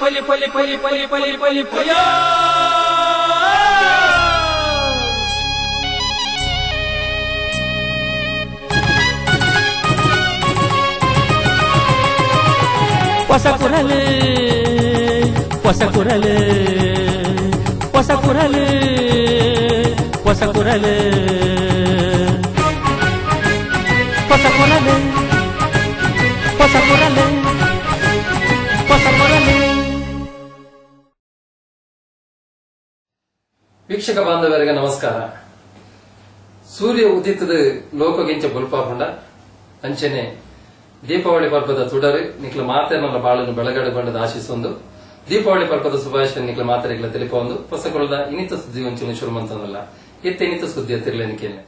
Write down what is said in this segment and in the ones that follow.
ಪಲಿ ಪಲಿ ಪಲಿ ಪಲಿ ಪಲಿ ಪಲಿ ಪಯ ಹೊಸ ಕುರಲು ಹೊಸ ಕುರಲು ಹೊಸ ಕುರಲು ಹೊಸ ಕುರಲು ಹೊಸ ಕುರಲು ಹೊಸ ಕುರಲು ಹೊಸ ಕುರಲು ವೀಕ್ಷಕ ಬಾಂಧವರಿಗೆ ನಮಸ್ಕಾರ ಸೂರ್ಯ ಉದಿತದ ಲೋಕಗಿಂಚ ಬುಲ್ಪಾಪುಂಡ ಅಂಚನೆ ದೀಪಾವಳಿ ಪರ್ಪದ ತುಡರು ನಿಕ್ಲ ಮಾತೇನಲ್ಲ ಬಾಳನ್ನು ಬೆಳಗಡೆ ಬಂಡದ ಆಶಿಸೊಂದು ದೀಪಾವಳಿ ಪರ್ಪದ ಶುಭಾಶಯ ನಿಕ್ಲ ಮಾತರಿಗಳ ತಿಳಿಪೊಂದು ಹೊಸಕೊಳದ ಇನಿತ ಸುದ್ದಿ ಒಂಚೂರು ಶುರು ಮಂತಂದಲ್ಲ ಇತ್ತ ಇನಿತ ಸುದ್ದಿ ತಿರ್ಲೆನಿಕೆನೆ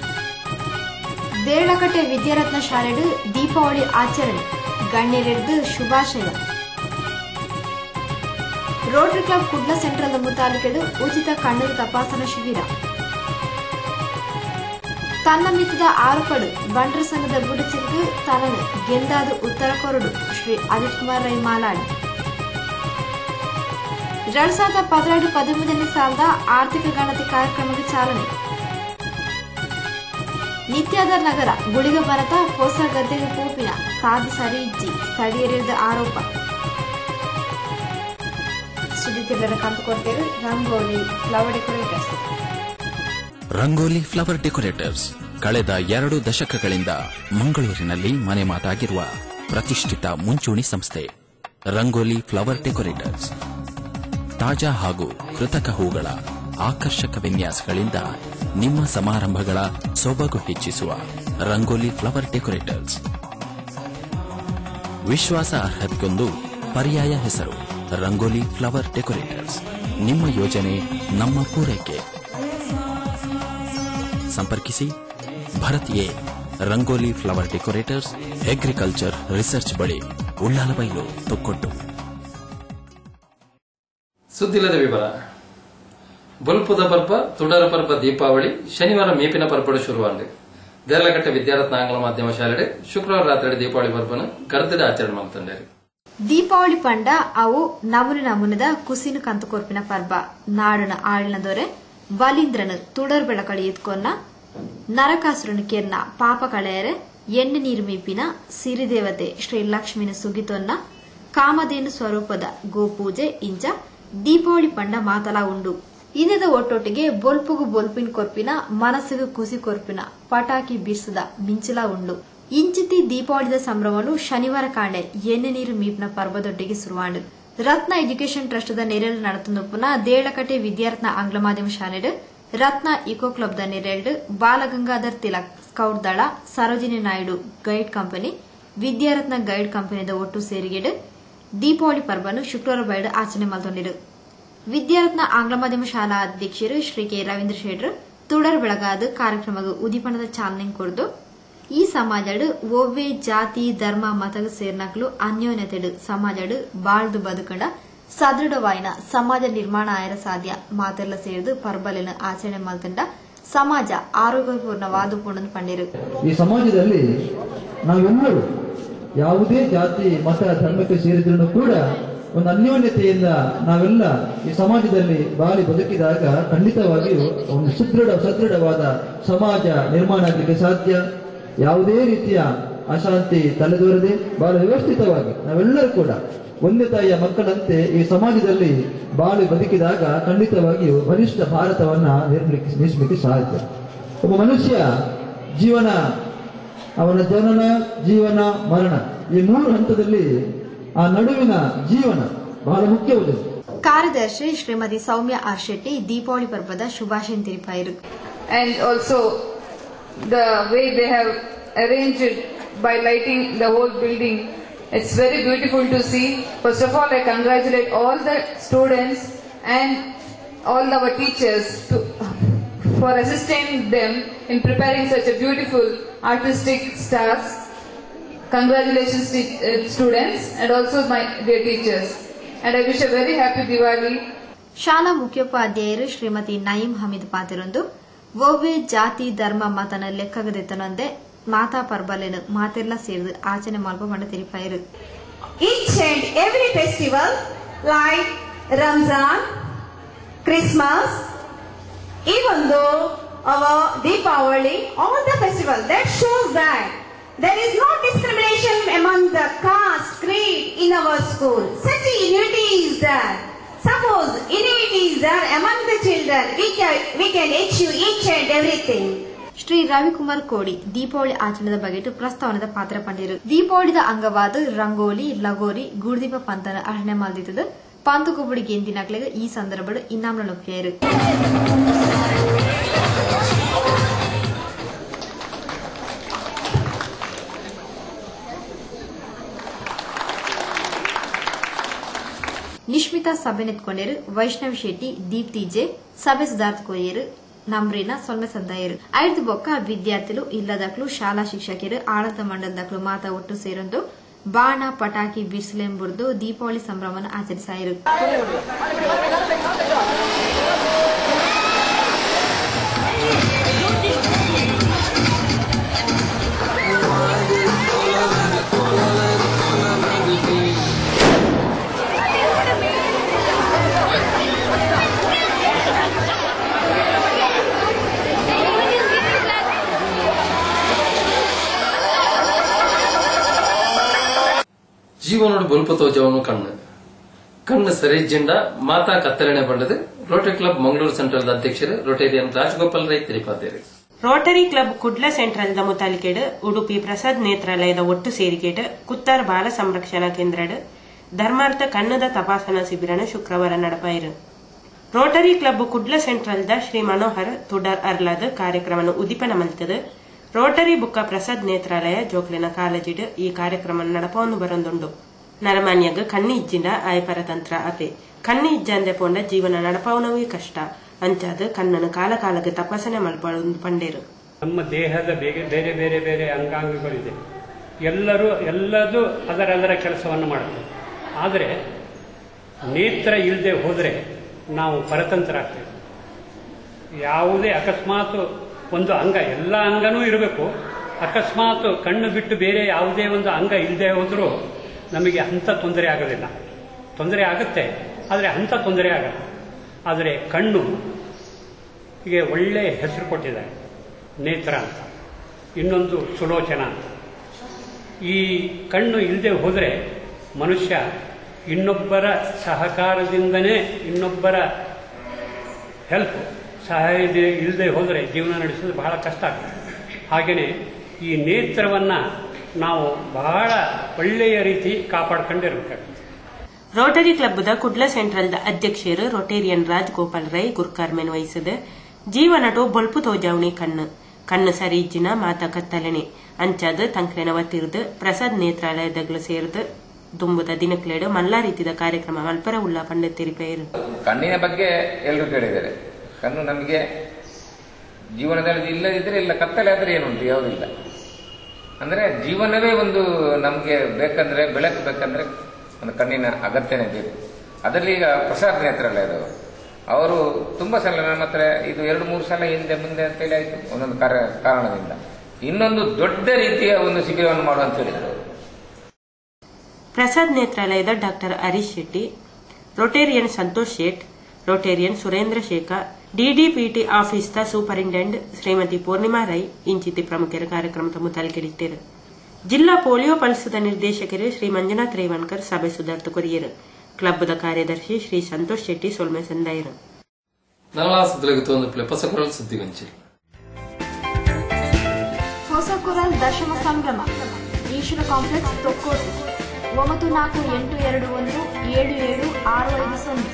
ದೇಳಕಟ್ಟೆ ವಿದ್ಯಾರತ್ನ ಶಾಲೆಡು ದೀಪಾವಳಿ ಆಚರಣೆ ಗಣ್ಯರಿದ್ದು ಶುಭಾಶಯ ರೋಟರಿ ಕ್ಲಬ್ ಕುಡ್ಲ ಸೆಂಟ್ರಲ್ ಮುತಾಲಿಕೆಡು ಉಚಿತ ಕಣ್ಣು ತಪಾಸಣಾ ಶಿಬಿರ ತನ್ನ ಮಿತ್ತದ ಆರುಪಡು ಬಂಟ್ರ ಸಂಘದ ಗುಡಿಚಿದ್ದು ತನನು ಗೆಂದಾದು ಉತ್ತರ ಕೊರಡು ಶ್ರೀ ಅಜಿತ್ ಕುಮಾರ್ ರೈ ಮಾಲಾಡಿ ಎರಡ್ ಸಾವಿರದ ಪದಿನೆರಡು ಪದಿಮೂರನೇ ಸಾಲದ ಆರ್ಥಿಕ ಗಣತಿ ಕಾರ್ಯಕ್ರಮಕ್ಕೆ ಚಾಲನೆ ನಿತ್ಯಾದರ್ ನಗರ ಗುಳಿಗ ಭರತ ಹೊಸ ಗದ್ದೆಗೆ ಪೂಪಿನ ಕಾದು ಸರಿ ಇಜ್ಜಿ ಸ್ಥಳೀಯರಿದ್ದ ಆರೋಪ ಸುದ್ದಿ ತಿಲ್ಲರ ಕಂತು ಕೊಡ್ತೇವೆ Rangoli flower decorators Rangoli flower decorators ಕಳೆದ ಎರಡು ದಶಕಗಳಿಂದ ಮಂಗಳೂರಿನಲ್ಲಿ ಮನೆ ಮಾತಾಗಿರುವ ಪ್ರತಿಷ್ಠಿತ ಮುಂಚೂಣಿ ಸಂಸ್ಥೆ ರಂಗೋಲಿ ಫ್ಲವರ್ ಡೆಕೋರೇಟರ್ಸ್ ತಾಜಾ ಹಾಗೂ ಕೃತಕ ಹೂಗಳ ಆಕರ್ಷಕ ವಿನ್ಯಾಸಗಳಿಂದ ನಿಮ್ಮ ಸಮಾರಂಭಗಳ ಸೊಬಗು ಹೆಚ್ಚಿಸುವ ರಂಗೋಲಿ ಫ್ಲವರ್ ಡೆಕೋರೇಟರ್ಸ್ ವಿಶ್ವಾಸ ಅರ್ಹತೆಗೊಂದು ಪರ್ಯಾಯ ಹೆಸರು ರಂಗೋಲಿ ಫ್ಲವರ್ ಡೆಕೋರೇಟರ್ಸ್ ನಿಮ್ಮ ಯೋಜನೆ ನಮ್ಮ ಪೂರೈಕೆ ಸಂಪರ್ಕಿಸಿ Bharat A Rangoli flower decorators agriculture research ಬಳಿ ಉಳ್ಳಾಲಬೈಲು ತೊಕ್ಕೊಟ್ಟು ಸುದ್ದಿಲ್ಲದ ವಿವರ ಬಲ್ಪುದ ಪರ್ಪ ತುಡರ ಪರ್ಪ ದೀಪಾವಳಿ ಶನಿವಾರ ಮೇಪಿನ ಪರ್ಪಡು ಶುರುವಾಂಡು ದೇರ್ಲಕಟ್ಟೆ ವಿದ್ಯಾರತ್ನ ಆಂಗ್ಲ ಮಾಧ್ಯಮ ಶಾಲೆಡೆ ಶುಕ್ರವಾರ ರಾತ್ರಿ ದೀಪಾವಳಿ ಪರ್ಪನು ಗರ್ದಡೆ ಆಚರಣೆ ಮಾಡ್ತಂಡಾರೆ ದೀಪಾವಳಿ ಪಂಡ ಅವು ನಮೂನೆ ನಮೂನದ ಕುಸಿನು ಕಂತು ಕೊರ್ಪಿನ ಪರ್ಬ ನಾಡನ ಆಳಿನ ದೊರೆ ಬಲೀಂದ್ರನು ತುಡರ್ ಬೆಳಕಳಿ ಎತ್ಕೊನ್ನ ನರಕಾಸುರನು ಕೆರ್ನ ಪಾಪ ಕಳೆಯರೆ ಎಣ್ಣೆ ನೀರು ಮೀಪಿನ ಸಿರಿದೇವತೆ ಶ್ರೀ ಲಕ್ಷ್ಮಿನ ಸುಗಿತೊನ್ನ ಕಾಮಧೇನು ಸ್ವರೂಪದ ಗೋಪೂಜೆ ಇಂಚ ದೀಪಾವಳಿ ಪಂಡ ಮಾತಲ ಉಂಡು ಇನ್ನದ ಒಟ್ಟೊಟ್ಟಿಗೆ ಬೊಲ್ಪುಗು ಬೊಲ್ಪಿನ ಕೊರ್ಪಿನ ಮನಸ್ಸಿಗೂ ಕುಸಿ ಕೊರ್ಪಿನ ಪಟಾಕಿ ಬಿರ್ಸದ ಮಿಂಚಲ ಉಂಡು ಇಂಚಿತಿ ದೀಪಾವಳಿದ ಸಂಭ್ರಮನು ಶನಿವಾರ ಕಾಂಡೆ ಎಣ್ಣೆ ನೀರು ಮೀಪಿನ ಪರ್ವದೊಟ್ಟಿಗೆ ಶುರುವಾಂಡು ರತ್ನ ಎಜುಕೇಷನ್ ಟ್ರಸ್ಟ್ದ ನೆರೆಳು ನಡತುನುಪ್ಪುನ ದೇಳಕಟೆ ವಿದ್ಯಾರ್ಥನ ಆಂಗ್ಲ ಮಾಧ್ಯಮ ಶಾಲೆಡ್ ರತ್ನ ಇಕೋ ಕ್ಲಬ್ದ ನೆರೆಳು ಬಾಲಗಂಗಾಧರ್ ತಿಲಕ್ ಸ್ಕೌಟ್ ದಳ Sarojini Naidu guide company Vidyaratna guide ಕಂಪನಿದ ಒಟ್ಟು ಸೇರಿಗೆಡು ದೀಪಾವಳಿ ಪರ್ವನು ಶುಕ್ರವಾರ ಬೈಡು ಆಚರಣೆ ಮಲ್ತೊಂಡಿರು ವಿದ್ಯಾರತ್ನ ಆಂಗ್ಲ ಮಾಧ್ಯಮ ಶಾಲಾ ಅಧ್ಯಕ್ಷರು ಶ್ರೀ ಕೆ ರವೀಂದ್ರ ಶೇಟ್ರು ತುಡರ್ ಬೆಳಗಾದ ಕಾರ್ಯಕ್ರಮಗ ಉದಿಪಣದ ಚಾಲನೆ ಕೊಡ್ದು ಈ ಸಮಾಜಡು ಒವ್ವೆ ಜಾತಿ ಧರ್ಮ ಮತಗ ಸೇರ್ನಕ್ಲು ಅನ್ಯೋನ್ಯತೆಡು ಸಮಾಜಡು ಬಾಳ್ದು ಬದುಕಂಡ ಸದೃಢವಾಯಿನ ಸಮಾಜ ನಿರ್ಮಾಣ ಆಯರ ಸಾಧ್ಯ ಮಾತೆಲ್ಲ ಸೇರಿದು ಪರ್ಬಲಿನ ಆಚರಣೆ ಮಲ್ತಂಡ ಸಮಾಜ ಆರೋಗ್ಯಪೂರ್ಣವಾದ ಪೂರ್ಣ ಪಂಡಿರು ಈ ಸಮಾಜದಲ್ಲಿ ನಾವೆಲ್ಲರೂ ಯಾವುದೇ ಜಾತಿ ಮತ ಧರ್ಮಕ್ಕೆ ಸೇರಿದ್ರು ಕೂಡ ಒಂದು ಅನ್ಯೋನ್ಯತೆಯಿಂದ ನಾವೆಲ್ಲ ಈ ಸಮಾಜದಲ್ಲಿ ಬಾಳಿ ಬದುಕಿದಾಗ ಖಂಡಿತವಾಗಿಯೂ ಒಂದು ಸುದೃಢ ಸದೃಢವಾದ ಸಮಾಜ ನಿರ್ಮಾಣ ಆಗಲಿಕ್ಕೆ ಸಾಧ್ಯ ಯಾವುದೇ ರೀತಿಯ ಅಶಾಂತಿ ತಲೆದೋರದೆ ಬಹಳ ವ್ಯವಸ್ಥಿತವಾಗಿ ನಾವೆಲ್ಲರೂ ಕೂಡ ಒಂದೇ ತಾಯಿಯ ಮಕ್ಕಳಂತೆ ಈ ಸಮಾಜದಲ್ಲಿ ಬಾಳಿ ಬದುಕಿದಾಗ ಖಂಡಿತವಾಗಿಯೂ ಬಲಿಷ್ಠ ಭಾರತವನ್ನ ನಿರ್ಮಿಕ್ಕೆ ನಿರ್ಮಿಸಲಿಕ್ಕೆ ಸಾಧ್ಯ ಒಬ್ಬ ಮನುಷ್ಯ ಜೀವನ ಅವನ ಜನನ ಜೀವನ ಮರಣ ಈ ಮೂರು ಹಂತದಲ್ಲಿ ಆ ನಡುವಿನ ಜೀವನ ಬಹಳ ಮುಖ್ಯವಾದದ್ದು ಕಾರ್ಯದರ್ಶಿ ಶ್ರೀಮತಿ ಸೌಮ್ಯ ಆರ್ ಶೆಟ್ಟಿ ದೀಪಾವಳಿ ಪರ್ವದ ಶುಭಾಶಯ ತಿಳಿಪಾಯಿರು and also the way they have arranged it by lighting the whole building. It's very beautiful to see. First of all, I congratulate all the students and all our teachers to, for assisting them in preparing such a beautiful artistic stars. Congratulations, te- uh, students, and also my dear teachers. And I wish a very happy Diwali ಶಾಲಾ ಮುಖ್ಯೋಪಾಧ್ಯಾಯರು ಶ್ರೀಮತಿ ನಯೀಂ ಹಮೀದ್ ಪಾತಿರೊಂದು ಒವ್ವೆ ಜಾತಿ ಧರ್ಮ ಮತನ ಲೆಕ್ಕಗದೆತ್ತನೊಂದೆ ಮಾತಾ ಪರ್ಬಲೆನು ಮಾತೆಲ್ಲ ಸೇರಿದು ಆಚರಣೆ ಮಲ್ಪ ಮಂಡ ತಿರುಪಾಯಿರು Each and every festival like Ramzan, Christmas, even though our Deepavali, all the festival, that shows that there is no discrimination among the caste, creed in our school. Such a unity is there. Suppose unity is there among the children, we can, we can achieve each and everything. Shri Ravikumar ಕೋಡಿ ದೀಪಾವಳಿ ಆಚರಣೆದ ಬಗೆಟ್ ಪ್ರಸ್ತಾವನದ ಪಾತ್ರ ಪಂಡಿರು ದೀಪಾವಳಿದ ಅಂಗವಾದ ರಂಗೋಲಿ ಲಗೋರಿ ಗುಡ್ದೀಪ ಪಂತನ ಅರ್ಹಣೆ ಮಲ್ದಿತ್ತದ ಪಂತು ಕುಬುಡಿ ಗೆಂದಿನಕ್ಲೆಗ ಈ ಸಂದರ್ಭಡ್ ಇನ್ನಾಮ್ಲ ನೊಪ್ಪಿಯಾರು ನಿಶ್ಮಿತಾ ಸಭೆ ನೆತ್ಕೊಂಡೇರು Vaishnavi Shetty Deepti J ಸಭೆ ಸುಧಾರ್ಥ ಕೊಯ್ಯರು ನಮ್ರೀನ ಸೊಲ್ಮೆ ಸಂದಾಯರು ಐದು ಬೊಕ್ಕ ವಿದ್ಯಾರ್ಥಿಗಳು ಇಲ್ಲದಕ್ಲು ಶಾಲಾ ಶಿಕ್ಷಕರು ಆಡಳಿತ ಮಂಡಲದಕ್ಲು ಮಾತ ಒಟ್ಟು ಸೇರೊಂದು ಬಾಣ ಪಟಾಕಿ ಬಿಸಿಲೆಂಬುರ್ದು ದೀಪಾವಳಿ ಸಂಭ್ರಮನ ಆಚರಿಸಾಯರು ಜೀವನೋಡು ಬಲ್ಪ ತೋಜವನು ಕಣ್ಣು ಕಣ್ಣು ಸರಿಜಿಂಡ ಮಾತಾ ಕತ್ತರಣೆ ಬಂಡದು ರೋಟರಿ ಕ್ಲಬ್ ಮಂಗಳೂರು ಸೆಂಟ್ರಲ್ ಅಧ್ಯಕ್ಷರು ರೊಟೇರಿಯನ್ ರಾಜಗೋಪಾಲ್ ರೈ ತಿರುಪಾದೇರಿ ರೋಟರಿ ಕ್ಲಬ್ ಕುಡ್ಲ ಸೆಂಟ್ರಲ್ದ ಮುತಾಲಿಕೆಡ್ ಉಡುಪಿ ಪ್ರಸಾದ್ ನೇತ್ರಾಲಯದ ಒಟ್ಟು ಸೇರಿಕೆಡ್ ಕುತ್ತಾರ್ ಬಾಲ ಸಂರಕ್ಷಣಾ ಕೇಂದ್ರಡ್ ಧರ್ಮಾರ್ಥ ಕಣ್ಣದ ತಪಾಸಣಾ ಶಿಬಿರನ ಶುಕ್ರವಾರ ನಡಪಾಯಿರು ರೋಟರಿ ಕ್ಲಬ್ ಕುಡ್ಲ ಸೆಂಟ್ರಲ್ದ ಶ್ರೀ ಮನೋಹರ್ ತುಡರ್ ಅರ್ಲಾದ ಕಾರ್ಯಕ್ರಮನ ಉದಿಪನ ಮಲ್ತದ ರೋಟರಿ ಬುಕ್ಕ ಪ್ರಸಾದ್ ನೇತ್ರಾಲಯ ಜೋಕ್ಲಿನ ಕಾಲೇಜಿಡ್ ಈ ಕಾರ್ಯಕ್ರಮ ನಡಪವನ್ನು ಬರೊಂದುಂಡು ನರಮಾನ್ಯಗ್ ಕಣ್ಣಿ ಇಜ್ಜಿಂಡ ಆಯಪರ ತಂತ್ರ ಅಪೆ ಕಣ್ಣಿ ಇಜ್ಜಂದೆ ಪೋಂಡ ಜೀವನ ನಡಪವನವೇ ಕಷ್ಟ ಅಂಚಾದ ಕಣ್ಣನು ಕಾಲ ಕಾಲಕ್ಕೆ ತಪಾಸಣೆ ಮಲ್ಪಡೊಂದು ಪಂಡೇರು ನಮ್ಮ ದೇಹದ ಬೇರೆ ಬೇರೆ ಬೇರೆ ಬೇರೆ ಅಂಗಾಂಗಗಳಿದೆ ಎಲ್ಲರೂ ಎಲ್ಲದೂ ಅದರದರ ಕೆಲಸವನ್ನು ಮಾಡುತ್ತೆ ಆದರೆ ನೇತ್ರ ಇಲ್ಲದೆ ಹೋದರೆ ನಾವು ಪರತಂತ್ರ ಆಗ್ತೇವೆ ಯಾವುದೇ ಅಕಸ್ಮಾತ್ ಒಂದು ಅಂಗ ಎಲ್ಲ ಅಂಗನೂ ಇರಬೇಕು ಅಕಸ್ಮಾತ್ ಕಣ್ಣು ಬಿಟ್ಟು ಬೇರೆ ಯಾವುದೇ ಒಂದು ಅಂಗ ಇಲ್ಲದೆ ಹೋದರೂ ನಮಗೆ ಅಂಥ ತೊಂದರೆ ಆಗೋದಿಲ್ಲ ತೊಂದರೆ ಆಗುತ್ತೆ ಆದರೆ ಅಂಥ ತೊಂದರೆ ಆಗಲ್ಲ ಆದರೆ ಕಣ್ಣು ಹೀಗೆ ಒಳ್ಳೆ ಹೆಸರು ಕೊಟ್ಟಿದ್ದಾರೆ ನೇತ್ರ ಅಂತ ಇನ್ನೊಂದು ಸುಲೋಚನ ಅಂತ ಈ ಕಣ್ಣು ಇಲ್ಲದೆ ಹೋದರೆ ಮನುಷ್ಯ ಇನ್ನೊಬ್ಬರ ಸಹಕಾರದಿಂದನೇ ಇನ್ನೊಬ್ಬರ ಹೆಲ್ಪ್ ಸಹಾಯ ಇಲ್ಲದೆ ಹೋದರೆ ಜೀವನ ನಡೆಸೋದು ಬಹಳ ಕಷ್ಟ ಆಗ್ತದೆ ಹಾಗೆಯೇ ಈ ನೇತ್ರವನ್ನು ನಾವು ಬಹಳ ಒಳ್ಳೆಯ ರೀತಿ ಕಾಪಾಡ್ಕೊಂಡಿರ್ಬೇಕಾಗ್ತದೆ ರೋಟರಿ ಕ್ಲಬ್ದ ಕುಡ್ಲ ಸೆಂಟ್ರಲ್ದ ಅಧ್ಯಕ್ಷರು ರೊಟೇರಿಯನ್ ರಾಜ್ ಗೋಪಾಲ್ ರೈ ಗುರ್ಕಾರ್ಮೆನ್ ವಹಿಸಿದ ಜೀವನಟು ಬೊಲ್ಪು ತೋಜಾವಣಿ ಕಣ್ಣು ಕಣ್ಣು ಸರಿ ಇಜ್ಜಿನ ಮಾತ ಕತ್ತಲೆನೆ ಅಂಚಾದ ತಂಕ್ಲೆನ ಒತ್ತಿರ್ದು ಪ್ರಸಾದ್ ನೇತ್ರಾಲಯದಗ್ಲು ಸೇರ್ದು ದುಂಬುದ ದಿನಕ್ಲೇಡು ಮಲ್ಲ ರೀತಿದ ಕಾರ್ಯಕ್ರಮ ಮಲ್ಪರ ಉಳ್ಳ ಪಂಡ ತಿರುಪೇರು ಕಣ್ಣಿನ ಬಗ್ಗೆ ಎಲ್ಲರೂ ಕೇಳಿದ್ದಾರೆ ಕಣ್ಣು ನಮಗೆ ಜೀವನದಲ್ಲಿ ಇಲ್ಲದಿದ್ರೆ ಇಲ್ಲ ಕತ್ತಲೆ ಆದ್ರೆ ಏನುಂಟು ಯಾವುದಿಲ್ಲ ಅಂದ್ರೆ ಜೀವನವೇ ಒಂದು ನಮಗೆ ಬೇಕಂದ್ರೆ ಬೆಳಕು ಬೇಕಂದ್ರೆ ಒಂದು ಕಣ್ಣಿನ ಅಗತ್ಯನೇ ಬೇಕು ಅದರಲ್ಲಿ ಈಗ ಪ್ರಸಾದ್ ನೇತ್ರಾಲಯದವರು ಅವರು ತುಂಬಾ ಸಲ ನಮ್ಮ ಹತ್ರ ಇದು ಎರಡು ಮೂರು ಸಲ ಹಿಂದೆ ಮುಂದೆ ಅಂತೇಳಿ ಆಯ್ತು ಒಂದೊಂದು ಕಾರ- ಕಾರಣದಿಂದ ಇನ್ನೊಂದು ದೊಡ್ಡ ರೀತಿಯ ಒಂದು ಶಿಬಿರವನ್ನು ಮಾಡುವಂತ ಹೇಳಿದರು ಅವರು. ಪ್ರಸಾದ್ ನೇತ್ರಾಲಯದ doctor Harish Shetty rotarian Santhosh Shet rotarian Surendra Shekar DDPT ಆಫೀಸ್ದ ಸೂಪರಿಂಟೆಂಡೆಂಟ್ ಶ್ರೀಮತಿ ಪೂರ್ಣಿಮಾ ರೈ ಇಂಚಿತಿ ಪ್ರಮುಖರ ಕಾರ್ಯಕ್ರಮದ ಮುತಾಲಿಕೆಡಿಟ್ಟರು ಜಿಲ್ಲಾ ಪೋಲಿಯೋ ಪಲ್ಸದ ನಿರ್ದೇಶಕರು ಶ್ರೀ ಮಂಜುನಾಥ್ ರೇವಣ್ಕರ್ ಸಭೆ ಸುಧಾರ್ಥ ಕೊರಿಯರು ಕ್ಲಬ್ದ ಕಾರ್ಯದರ್ಶಿ ಶ್ರೀ ಸಂತೋಷ್ ಶೆಟ್ಟಿ ಸೊಲ್ಮೆ ಸಂದಾಯರು ನವಲಾ ಸುದ್ದಿಗೆ ತೋಂದು ಪಸಕರಲ್ ಸುದ್ದಿಗಂಚಿ ಹೊಸ ಕುರಲ್ ದಶಮ ಸಂಭ್ರಮ ಈಶ್ವರ ಕಾಂಪ್ಲೆಕ್ಸ್ ತೊಕ್ಕೋಟು ಒಂಬತ್ತು ನಾಲ್ಕು ಎಂಟು ಎರಡು ಒಂದು ಏಳು ಏಳು ಆರು ಐದು ಸೊನ್ನೆ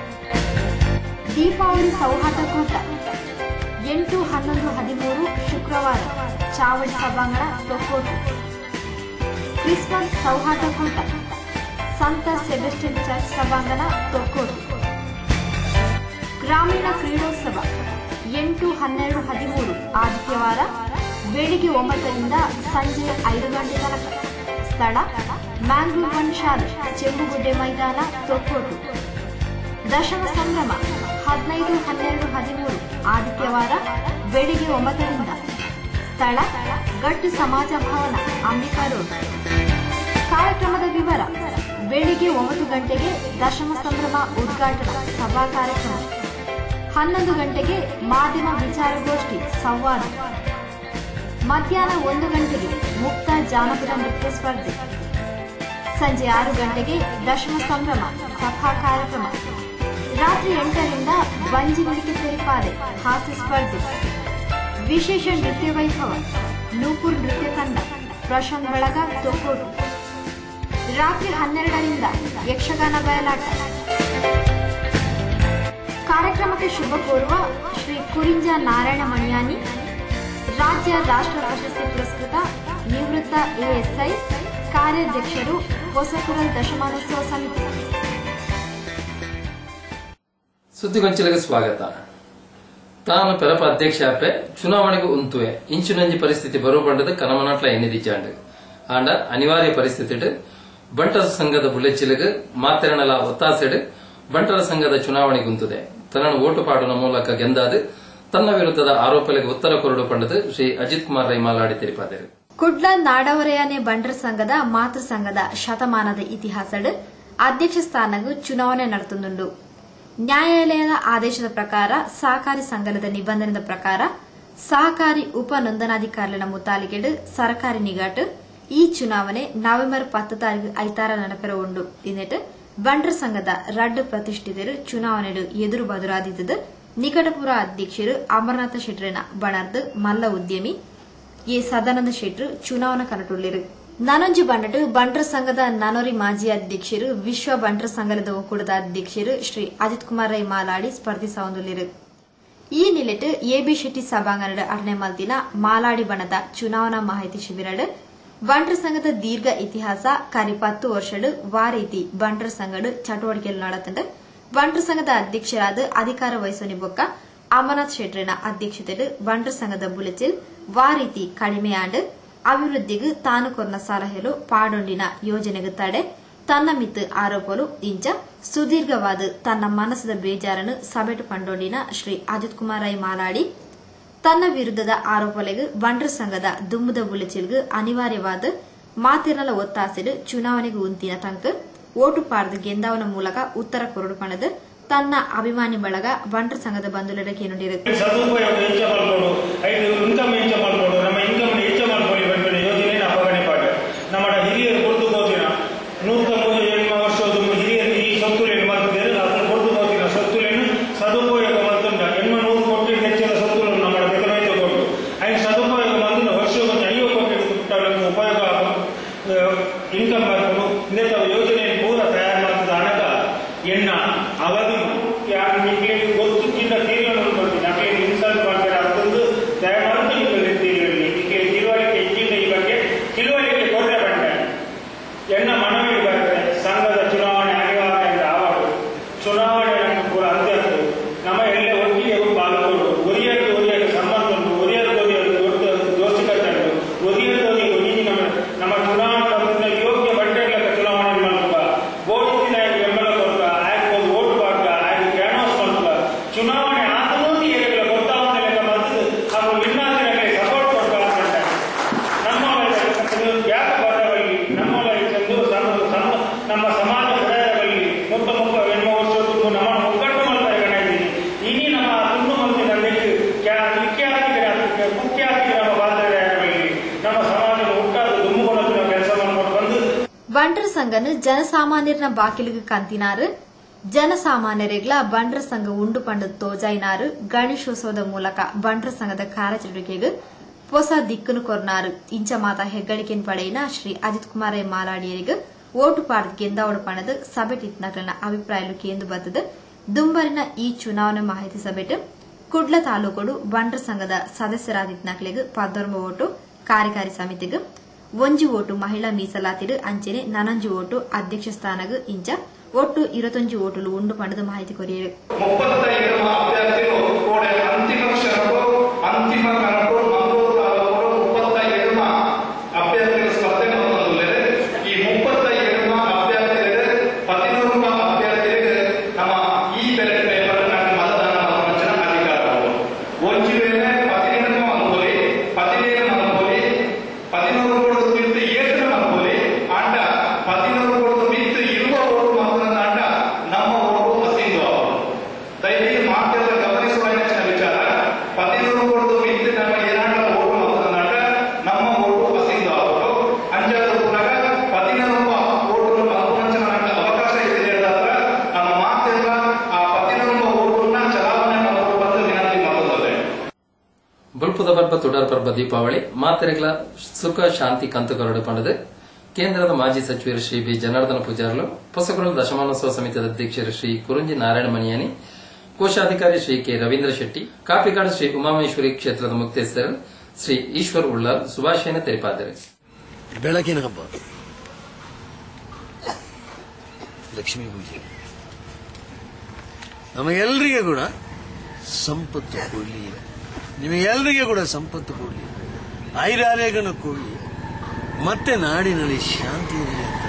ದೀಪಾವಳಿ ಸೌಹಾರ್ದಕೂಟ ಎಂಟು ಹನ್ನೊಂದು ಹದಿಮೂರು ಶುಕ್ರವಾರ ಚಾವಡಿ ಸಭಾಂಗಣ ತೊಕ್ಕೋಟು ಕ್ರಿಸ್ಮಸ್ ಸೌಹಾರ್ದಕೂಟ ಸಂತ ಸೆಬೆಸ್ಟಿಯನ್ ಚರ್ಚ್ ಸಭಾಂಗಣ ತೊಕ್ಕೋಟು ಗ್ರಾಮೀಣ ಕ್ರೀಡೋತ್ಸವ ಎಂಟು ಹನ್ನೆರಡು ಹದಿಮೂರು ಆದಿತ್ಯವಾರ ಬೆಳಿಗ್ಗೆ ಒಂಬತ್ತರಿಂದ ಸಂಜೆ ಐದು ಗಂಟೆ ತನಕ ಸ್ಥಳ ಮ್ಯಾಂಗ್ಳೂರ್ ಒನ್ ಶಾಲೆ ಚೆಂಬುಗುಡ್ಡೆ ಮೈದಾನ ತೊಕ್ಕೋಟು ದಶಮ ಸಂಭ್ರಮ ಹದಿನೈದು ಹನ್ನೆರಡು ಹದಿಮೂರು ಆದಿತ್ಯವಾರ ಬೆಳಿಗ್ಗೆ ಒಂಬತ್ತರಿಂದ ಸ್ಥಳ ಗಟ್ಟು ಸಮಾಜ ಭವನ ಅಂಬಿಕಾ ರೋಡ್ ಕಾರ್ಯಕ್ರಮದ ವಿವರ ಬೆಳಿಗ್ಗೆ ಒಂಬತ್ತು ಗಂಟೆಗೆ ದಶಮ ಸಂಭ್ರಮ ಉದ್ಘಾಟನಾ ಸಭಾ ಕಾರ್ಯಕ್ರಮ ಹನ್ನೊಂದು ಗಂಟೆಗೆ ಮಾಧ್ಯಮ ವಿಚಾರಗೋಷ್ಠಿ ಸಂವಾದ ಮಧ್ಯಾಹ್ನ ಒಂದು ಗಂಟೆಗೆ ಮುಕ್ತ ಜಾನಪದ ನೃತ್ಯ ಸ್ಪರ್ಧೆ ಸಂಜೆ ಆರು ಗಂಟೆಗೆ ದಶಮ ಸಂಭ್ರಮ ಸಭಾ ಕಾರ್ಯಕ್ರಮ ರಾತ್ರಿ ಎಂಟರಿಂದ ಬಂಜಿ ನುಡಿಕೆ ತೆರಿಪಾದೆ ಹಾಸ್ಯ ಸ್ಪರ್ಧೆ ವಿಶೇಷ ನೃತ್ಯ ವೈಭವ ನೂಪುರ್ ನೃತ್ಯ ತಂಡ ಪ್ರಶಾಂತ್ ಬಳಗ ತೊಕ್ಕೋಟು ರಾತ್ರಿ ಹನ್ನೆರಡರಿಂದ ಯಕ್ಷಗಾನ ಬಯಲಾಟ ಕಾರ್ಯಕ್ರಮಕ್ಕೆ ಶುಭ ಕೋರುವ ಶ್ರೀ ಕುರಿಂಜ ನಾರಾಯಣ ಮಣಿಯಾನಿ ರಾಜ್ಯ ರಾಷ್ಟ್ರ ಪ್ರಶಸ್ತಿ ಪುರಸ್ಕೃತ ನಿವೃತ್ತ ಎಎಸ್ಐ ಕಾರ್ಯಾಧ್ಯಕ್ಷರು ಹೊಸಕುರಲ್ ದಶಮಾನೋತ್ಸವ ಸಮಿತಿ ಸುದ್ದಿಗೊಂಚಲಿಗೆ ಸ್ವಾಗತ ತಾನು ಪೆರಪ ಅಧ್ಯಕ್ಷ ಆಪೆ ಚುನಾವಣೆಗೆ ಉಂತುವೆ ಇಂಚಿನಂಜಿ ಪರಿಸ್ಥಿತಿ ಬರೋ ಬಂಡದ ಕನಮನಾಟ್ಲ ಎನ್ನಿದಿಚ್ಚಾಂಡು ಆಂಡ ಅನಿವಾರ್ಯ ಪರಿಸ್ಥಿತಿ ಬಂಟರ ಸಂಘದ ಬುಲೆಚ್ಚಿಲಗ್ ಮಾತೆರಣಲ ಒತ್ತಾಸೆಡ್ ಬಂಟರ ಸಂಘದ ಚುನಾವಣೆಗೆ ಉಂತುದೆ ತನ್ನ ಓಟು ಪಾಡುನ ಮೂಲಕ ಗೆಂದಾದು ತನ್ನ ವಿರುದ್ಧದ ಆರೋಪಗಳಿಗೆ ಉತ್ತರ ಕೊರಡು ಪಂಡದು ಶ್ರೀ ಅಜಿತ್ ಕುಮಾರ್ ರೈ ಮಾಲಾಡಿ ತಿರುಪಾದರು ಕುಡ್ಲ ನಾಡವರೆಯನೆ ಬಂಡ್ರ ಸಂಘದ ಮಾತೃ ಸಂಘದ ಶತಮಾನದ ಇತಿಹಾಸಡ್ ಅಧ್ಯಕ್ಷ ಸ್ಥಾನಗೂ ಚುನಾವಣೆ ನಡೆತುಂದುಂಡು ನ್ಯಾಯಾಲಯದ ಆದೇಶದ ಪ್ರಕಾರ ಸಹಕಾರಿ ಸಂಘದ ನಿಬಂಧನದ ಪ್ರಕಾರ ಸಹಕಾರಿ ಉಪ ನೋಂದಣಾಧಿಕಾರಿಗಳ ಮುತಾಲಿಗೆಡ್ ಸರ್ಕಾರಿ ನಿಗಾಟ್ ಈ ಚುನಾವಣೆ ನವೆಂಬರ್ ಪತ್ತು ತಾರೀಕು ಐತಾರ ನಡಪೆರ ಉಂಡು ಇನ್ನೆಟ್ ಬಂಡ್ರ ಸಂಘದ ರಡ್ ಪ್ರತಿಷ್ಠಿತರು ಚುನಾವಣೆಡು ಎದುರು ಬದುರಾದಿದ್ದದು ನಿಕಟಪುರ ಅಧ್ಯಕ್ಷರು ಅಮರನಾಥ ಶೆಟ್ರನ ಬಣರ್ದು ಮಲ್ಲ ಉದ್ಯಮಿ ಎ ಸದಾನಂದ ಶೆಟ್ರು ಚುನಾವಣಾ ಕನಟುಳ್ಳಿರು ನನೊಂಜಿ ಬಂಡಟು ಬಂಟ್ರ ಸಂಘದ ನನೊರಿ ಮಾಜಿ ಅಧ್ಯಕ್ಷರು ವಿಶ್ವ ಬಂಟ್ರ ಸಂಘದ ಒಕ್ಕೂಟದ ಅಧ್ಯಕ್ಷರು ಶ್ರೀ ಅಜಿತ್ ಕುಮಾರ್ ರೈ ಮಾಲಾಡಿ ಸ್ಪರ್ಧಿಸೊಂದುಲ್ಲಿರು ಈ ನಿಲೆಟ್ ಎಬಿ ಶೆಟ್ಟಿ ಸಭಾಂಗಣದ ಅರ್ಣೆ ಮಲ್ತಿನ ಮಾಲಾಡಿ ಬಣದ ಚುನಾವಣಾ ಮಾಹಿತಿ ಶಿಬಿರಡ್ ಬಂಟ್ರ ಸಂಘದ ದೀರ್ಘ ಇತಿಹಾಸ ಕರಿ ಪತ್ತು ವರ್ಷಡ್ ವಾರೀತಿ ಬಂಟ್ರ ಸಂಘಡ್ ಚಟುವಟಿಕೆಗಳು ನಡತಂಡ ಬಂಟ್ರ ಸಂಘದ ಅಧ್ಯಕ್ಷರಾದ ಅಧಿಕಾರ ವಹಿಸೋನಿ ಬೊಕ್ಕ ಅಮರನಾಥ್ ಶೆಟ್ರಿನ ಅಧ್ಯಕ್ಷತೆಡ್ ಬಂಟ್ರ ಸಂಘದ ಬುಲೆಚಿಲ್ ವಾರೀತಿ ಕಡಿಮೆಯಾಂಡ್ ಅಭಿವೃದ್ಧಿಗೆ ತಾನು ಕೊರ್ನ ಸಲಹೆಲು ಪಾಡೊಂಡಿನ ಯೋಜನೆಗೆ ತಡೆ ತನ್ನ ಮಿತ್ ಆರೋಪಲು ಇಂಚ ಸುದೀರ್ಘವಾದ ತನ್ನ ಮನಸ್ಸದ ಬೇಜಾರನ್ನು ಸಭೆಟು ಪಂಡೊಂಡಿನ ಶ್ರೀ ಅಜಿತ್ ಕುಮಾರ್ ರೈ ಮಾಲಾಡಿ ತನ್ನ ವಿರುದ್ಧದ ಆರೋಪಲೆಗೆ ಬಂಡ್ರ ಸಂಘದ ದುಮ್ಮದ ಬುಲೆಚಿಲ್ಗೆ ಅನಿವಾರ್ಯವಾದ ಮಾತಿರಲ ಒತ್ತಾಸೆಡು ಚುನಾವಣೆಗೆ ಉಂತಿನ ತಂಕ ಓಟು ಪಾಡ್ದು ಗೆಂದಾವನ ಮೂಲಕ ಉತ್ತರ ಕೊರಡು ಪಣದು ತನ್ನ ಅಭಿಮಾನಿ ಬಳಗ ಬಂಟ್ರ ಸಂಘದ ಬಂಧುಲಡಕ್ಕೆ ನುಡಿರುತ್ತೆ ಸದುಪಯೋಗ ಹೆಚ್ಚು ಮಾಡ್ಕೊಂಡು ಐದು ಇನ್ಕಮ್ ಹೆಚ್ಚು ಮಾಡ್ಕೊಂಡು ನಮ್ಮ ಇನ್ಕಮ್ ಹೆಚ್ಚು ಮಾಡ್ಕೊಳ್ಳಿ ಬಂದ ಯೋಜನೆ ಅಪಗಣೆ ಪಾಠ ನಮ್ಮ ಹಿರಿಯರು ಕೊಡ್ತು ಹೋಗಿನ ನೂರ ಎಂಟು ವರ್ಷದ ಹಿರಿಯರು ಈ ಸೊತ್ತುಲೇನು ಮಾಡ್ತಿದ್ದಾರೆ ಅದನ್ನು ಕೊಡ್ತು ಹೋಗಿನ ಸೊತ್ತುಲೇನು ಸದುಪಯೋಗ ಮಾಡ್ತುಂಡ ಎನ್ಮ ನೂರು ಕೋಟಿ ಹೆಚ್ಚಿನ ಸೊತ್ತುలను ನಮ್ಮ ಬೆದರೈತೆ ಕೊಟ್ಟು ಐದು ಸದುಪಯೋಗ ಮಾಡ್ತುಂಡ ವರ್ಷಕ್ಕೊಂದು ಐವತ್ತು ಕೋಟಿ ಕೊಟ್ಟವರಿಗೆ ಉಪಯೋಗ ಇನ್ಕಮ್ ಮಾಡ್ಕೊಂಡು ಇನ್ನಿತ ಯೋಜನೆ ಪೂರ ತಯಾರು ಮಾಡ್ತದ ಹಣದ ಎಣ್ಣ ಅವಧಿ ನಿಮಗೆ ಗೊತ್ತಿದ್ದ ತೀರ್ಮಾನ ಕೊಡ್ತೀನಿ ನಮಗೆ ಇನ್ಸಲ್ಟ್ ಮಾಡ್ತಾರೆ ಅದೊಂದು ದಯಮಾಡಿ ನೀವು ತೀರ್ಮಾನ ಈಗ ತಿಳುವಳಿಕೆ ಹೆಚ್ಚಿನ ಈ ಬಗ್ಗೆ ತಿಳುವಳಿಕೆ ಕೊರತೆ ಬಂಡೆ ಎಣ್ಣ ಮನವಿ ಬರ್ತದೆ ಸಂಘದ ಚುನಾವಣೆ ಅನಿವಾರ್ಯ ಅಂತ ಆವಾಡು ಚುನಾವಣೆ ಪೂರ ಅಂತ್ಯದ್ದು ನಮ್ಮ ಎಲ್ಲ ಒಟ್ಟಿಗೆ ಪಾಲ್ಗೊಂಡು ಒರಿಯರಿಗೆ ಒರಿಯರಿಗೆ ಸಂಬಂಧ ಉಂಟು ಒರಿಯರಿಗೆ ಒರಿಯರಿಗೆ ದೊಡ್ಡ ದೋಷಿಕತೆ ಉಂಟು ಒರಿಯರಿಗೆ ಒರಿಯರಿಗೆ ಒರಿಯಿ ನಮ್ಮ ನಮ್ಮ ಚುನಾವಣೆ ಬಂದ ಯೋಗ್ಯ ಬಂಡೆಗಳ ಚುನಾವಣೆ ಮಾಡುವ ಓಟು ದಿನ ಬೆಂಬಲ ಕೊಡುವ ಆಗ್ಬೋದು ಓಟು ಪಾಕ ಆಗಿ ಕ್ಯಾನ್ವಾಸ್ ಮಾಡುವ ಚುನಾವಣೆ ಆದರೂ ಏರಿಗಳ ಗೊತ್ತಾವಣೆ ಲೆಕ್ಕ ಬಂದು ಅವರು ಇನ್ನಾದಿನಕ್ಕೆ ಸಪೋರ್ಟ್ ಕೊಡ್ತಾ ಅಂತ ನಮ್ಮ ಯಾಕೆ ಬರಬಲ್ಲಿ ನಮ್ಮ ಚೆಂದು ನಮ್ಮ ಸಮಾಜ ಬೆಳೆಯಬಲ್ಲಿ ಮುತ್ತ ಮುಖ ಎನ್ನುವ ವರ್ಷದ್ದು ನಮ್ಮ ಒಗ್ಗಟ್ಟು ಮಾಡ್ತಾ ಇದ್ದೀನಿ ಇನಿ ನಮ್ಮ ತುಂಡು ಮಂದಿನ ವಿಖ್ಯಾತಿಗೆ ಮುಖ್ಯಾತಿಗೆ ನಮ್ಮ ಬಾಧ್ಯತೆಯಾಗಬಲ್ಲಿ ನಮ್ಮ ಸಮಾಜದ ಹುಟ್ಟಾದ ದುಮ್ಮುಗೊಳ್ಳೋದು ಕೆಲಸ ಮಾಡ್ಕೊಂಡು ಬಂದು ಬಂಡ್ರ ಸಂಘನು ಜನಸಾಮಾನ್ಯರನ ಬಾಕಿಲಿಗೆ ಕಂತಿನಾರು ಜನಸಾಮಾನ್ಯರಿಗ್ಲ ಬಂಡ್ರ ಸಂಘ ಉಂಡು ಪಂಡು ತೋಜಾಯಿನಾರು ಗಣೇಶೋತ್ಸವದ ಮೂಲಕ ಬಂಡ್ರ ಸಂಘದ ಕಾರ್ಯಚಟುವಟಿಕೆಗೆ ಹೊಸ ದಿಕ್ಕನ್ನು ಕೊರ್ನಾರು ಇಂಚ ಮಾತ ಹೆಗ್ಗಳಿಕೆನ್ ಪಡೆಯಿನ ಶ್ರೀ ಅಜಿತ್ ಕುಮಾರ್ ರೈ ಮಾಲಾಡಿಯರಿಗೆ ಓಟು ಪಾಡ್ದು ಗೆಂದಾವಡು ಪಣದು ಸಭೆಟಿತ್ನಕಲನ ಅಭಿಪ್ರಾಯಲು ಕೇಂದು ಬರ್ತದ ದುಂಬರಿನ ಈ ಚುನಾವಣೆ ಮಾಹಿತಿ ಸಭೆಟ್ ಕುಡ್ಲ ತಾಲೂಕೊಡು ಬಂಡ್ರ ಸಂಘದ ಸದಸ್ಯರಾದಿತ್ನಕ್ಲೆಗ್ ಪದ್ದೊಂಬ ಓಟು ಕಾರ್ಯಕಾರಿ ಸಮಿತಿಗೆ ಒಂಜಿ ಓಟು ಮಹಿಳಾ ಮೀಸಲಾತಿಡು ಅಂಚೆನೆ ನನೊಂಜಿ ಓಟು ಅಧ್ಯಕ್ಷ ಸ್ಥಾನಗ್ ಇಂಚ ಒಟ್ಟು ಇರತ್ತೊಂಜಿ ಓಟುಲು ಉಂಡು ಪಂಡದ ಮಾಹಿತಿ ಕೊರಿಯರು ಮುಪ್ಪತ್ತೈದು ಅಭ್ಯರ್ಥಿಗಳು ಕೂಡ ಅಂತಿಮ ಕ್ಷಣಕ್ಕೂ ಅಂತಿಮ ಕಣಕ್ಕೂ ಮಂಗಳೂರು ತಾಲೂಕು ಮುಪ್ಪತ್ತೈದು ಅಭ್ಯರ್ಥಿಗಳ ಸ್ಪರ್ಧೆಗಳು ಬಂದಿದ್ದಾರೆ ಈ ಮುಪ್ಪತ್ತೈದು ಅಭ್ಯರ್ಥಿಗಳಿಗೆ ಪದಿನೂರು ಅಭ್ಯರ್ಥಿಗಳಿಗೆ ನಮ್ಮ ಈ ಬೆಲೆ ಪೇಪರ್ ಮತದಾನ ಮತದಾನ ಅಧಿಕಾರಗಳು ಒಂಜಿ ವೇಳೆ ಪದಿನೇಳು ಅನುಕೂಲಿ ಪದಿನೇಳು ಅನುಕೂಲಿ ಪದಿನೂರು ಕೊಡೋದು ಮಿತ್ತು ಏಳು ಅನುಕೂಲಿ ಅಂಡ ಪದಿನೂರು ಕೊಡೋದು ಮಿತ್ತು ಇರು ಪರ್ಬ ತುಡಾರ್ ಪರ್ಬ ದೀಪಾವಳಿ ಮಾತೆರೆಗಳ ಸುಖ ಶಾಂತಿ ಕಂತು ಕೊರಡು ಪಂಡದು ಕೇಂದ್ರದ ಮಾಜಿ ಸಚಿವರು ಶ್ರೀ ಬಿ ಜನಾರ್ದನ ಪೂಜಾರ್ಲು ಹೊಸಕುರಲ್ ದಶಮಾನೋತ್ಸವ ಸಮಿತಿಯ ಅಧ್ಯಕ್ಷರು ಶ್ರೀ ಕುರುಂಜಿ ನಾರಾಯಣ ಮಣಿಯಾನಿ ಕೋಶಾಧಿಕಾರಿ ಶ್ರೀ ಕೆ ರವೀಂದ್ರ ಶೆಟ್ಟಿ ಕಾಪಿಕಾಡು ಶ್ರೀ ಉಮಾಮೇಶ್ವರಿ ಕ್ಷೇತ್ರದ ಮುಕ್ತೇಶ್ವರರು ಶ್ರೀ ಈಶ್ವರ್ ಉಳ್ಳಾಲ್ ಶುಭಾಶಯನ ತೆರಿಪಾದರು ಬೆಳಕಿನ ಹಬ್ಬ ಲಕ್ಷ್ಮೀ ಪೂಜೆ ನಮಗೆಲ್ಲರಿಗೆ ಕೂಡ ಸಂಪತ್ತು ಕೊಡ್ಲಿ ನಿಮಗೆಲ್ಲರಿಗೆ ಕೂಡ ಸಂಪತ್ತು ಕೊಡ್ಲಿ ಐರಾರೇಗನ ಕೊಡ್ಲಿ ಮತ್ತೆ ನಾಡಿನಲ್ಲಿ ಶಾಂತಿ ಇರಲಿ ಅಂತ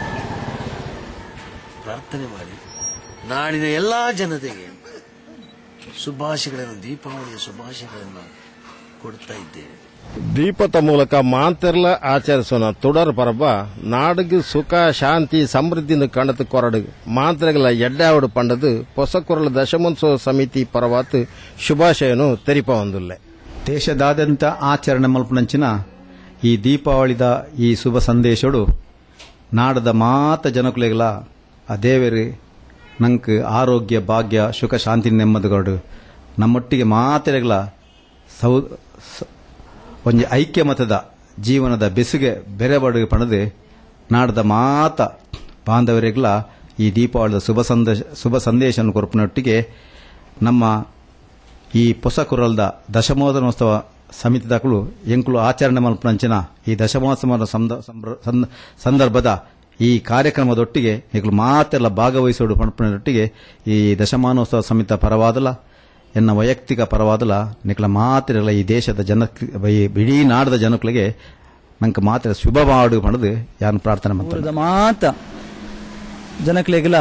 ಪ್ರಾರ್ಥನೆ ಮಾಡಿ ನಾಡಿನ ಎಲ್ಲಾ ಜನತೆಗೆ ಶುಭಾಶಯಗಳನ್ನು ದೀಪಾವಳಿಯ ಶುಭಾಶಯಗಳನ್ನು ಕೊಡ್ತಾ ಇದ್ದೇವೆ ದೀಪದ ಮೂಲಕ ಮಾಂತೆರ್ಲ ಆಚರಿಸೋಣ ತುಡರ್ ಪರಬ ನಾಡಿಗೆ ಸುಖ ಶಾಂತಿ ಸಮೃದ್ಧಿನ ಕಣತು ಕೊರಡು ಮಾಂತ್ರೆಗಳ ಎಡ್ಡಾವಡು ಪಂಡದು ಹೊಸಕುರಲ ದಶಮೋತ್ಸವ ಸಮಿತಿ ಪರವಾತ್ ಶುಭಾಶಯನು ತೆರಿಪ ಹೊಂದುಲ್ಲೆ ದೇಶದಾದ್ಯಂತ ಆಚರಣೆ ಮಲ್ಪನಂಚಿನ ಈ ದೀಪಾವಳಿದ ಈ ಶುಭ ಸಂದೇಶಡು ನಾಡದ ಮಾತ ಜನಕುಲೆಗಳ ಆ ದೇವರಿ ನಂಗೆ ಆರೋಗ್ಯ ಭಾಗ್ಯ ಸುಖ ಶಾಂತಿ ನೆಮ್ಮದಿಗಳು ನಮ್ಮೊಟ್ಟಿಗೆ ಮಾತೆರೆಗಳ ಸೌ ಸ- ಒಂಜಿ ಐಕ್ಯಮತದ ಜೀವನದ ಬೆಸುಗೆ ಬೆರೆಬಡುಗೆ ಪಣದೆ ನಾಡದ ಮಾತ ಬಾಂಧವರಿಗಳ ಈ ದೀಪಾವಳಿದ ಶುಭ ಸಂದೇಶ ಶುಭ ಸಂದೇಶ ಕೊರಪಿನೊಟ್ಟಿಗೆ ನಮ್ಮ ಈ ಹೊಸ ಕುರಲ್ದ ದಶಮೋದನೋತ್ಸವ ಸಮಿತಿದಾಕಲು ಎಂಕುಲು ಆಚರಣೆ ಮಲ್ಪನಂಚಿನ ಈ ದಶಮೋತ್ಸವದ ಸಂದ- ಸಂಬ್ರ- ಸಂದ- ಸಂದರ್ಭದ ಈ ಕಾರ್ಯಕ್ರಮದೊಟ್ಟಿಗೆ ನಿಗಳು ಮಾತೆಲ್ಲ ಭಾಗವಹಿಸೋಡು ಪಣಪನೊಟ್ಟಿಗೆ ಈ ದಶಮಾನೋತ್ಸವ ಸಮಿತ ಪರವಾದಲ ಎನ್ನ ವೈಯಕ್ತಿಕ ಪರವಾದಲ ನಿಕಲ ಮಾತಿರಲ್ಲ ಈ ದೇಶದ ಜನ ಈ ಇಡೀ ನಾಡದ ಜನಗಳಿಗೆ ನಂಗೆ ಮಾತ್ರ ಶುಭ ಮಾಡು ಪಣದು ಯಾನ್ ಪ್ರಾರ್ಥನೆ ಮಾಡ್ತಾರೆ ಊರದ ಮಾತ ಜನಕ್ಲೆಗಳ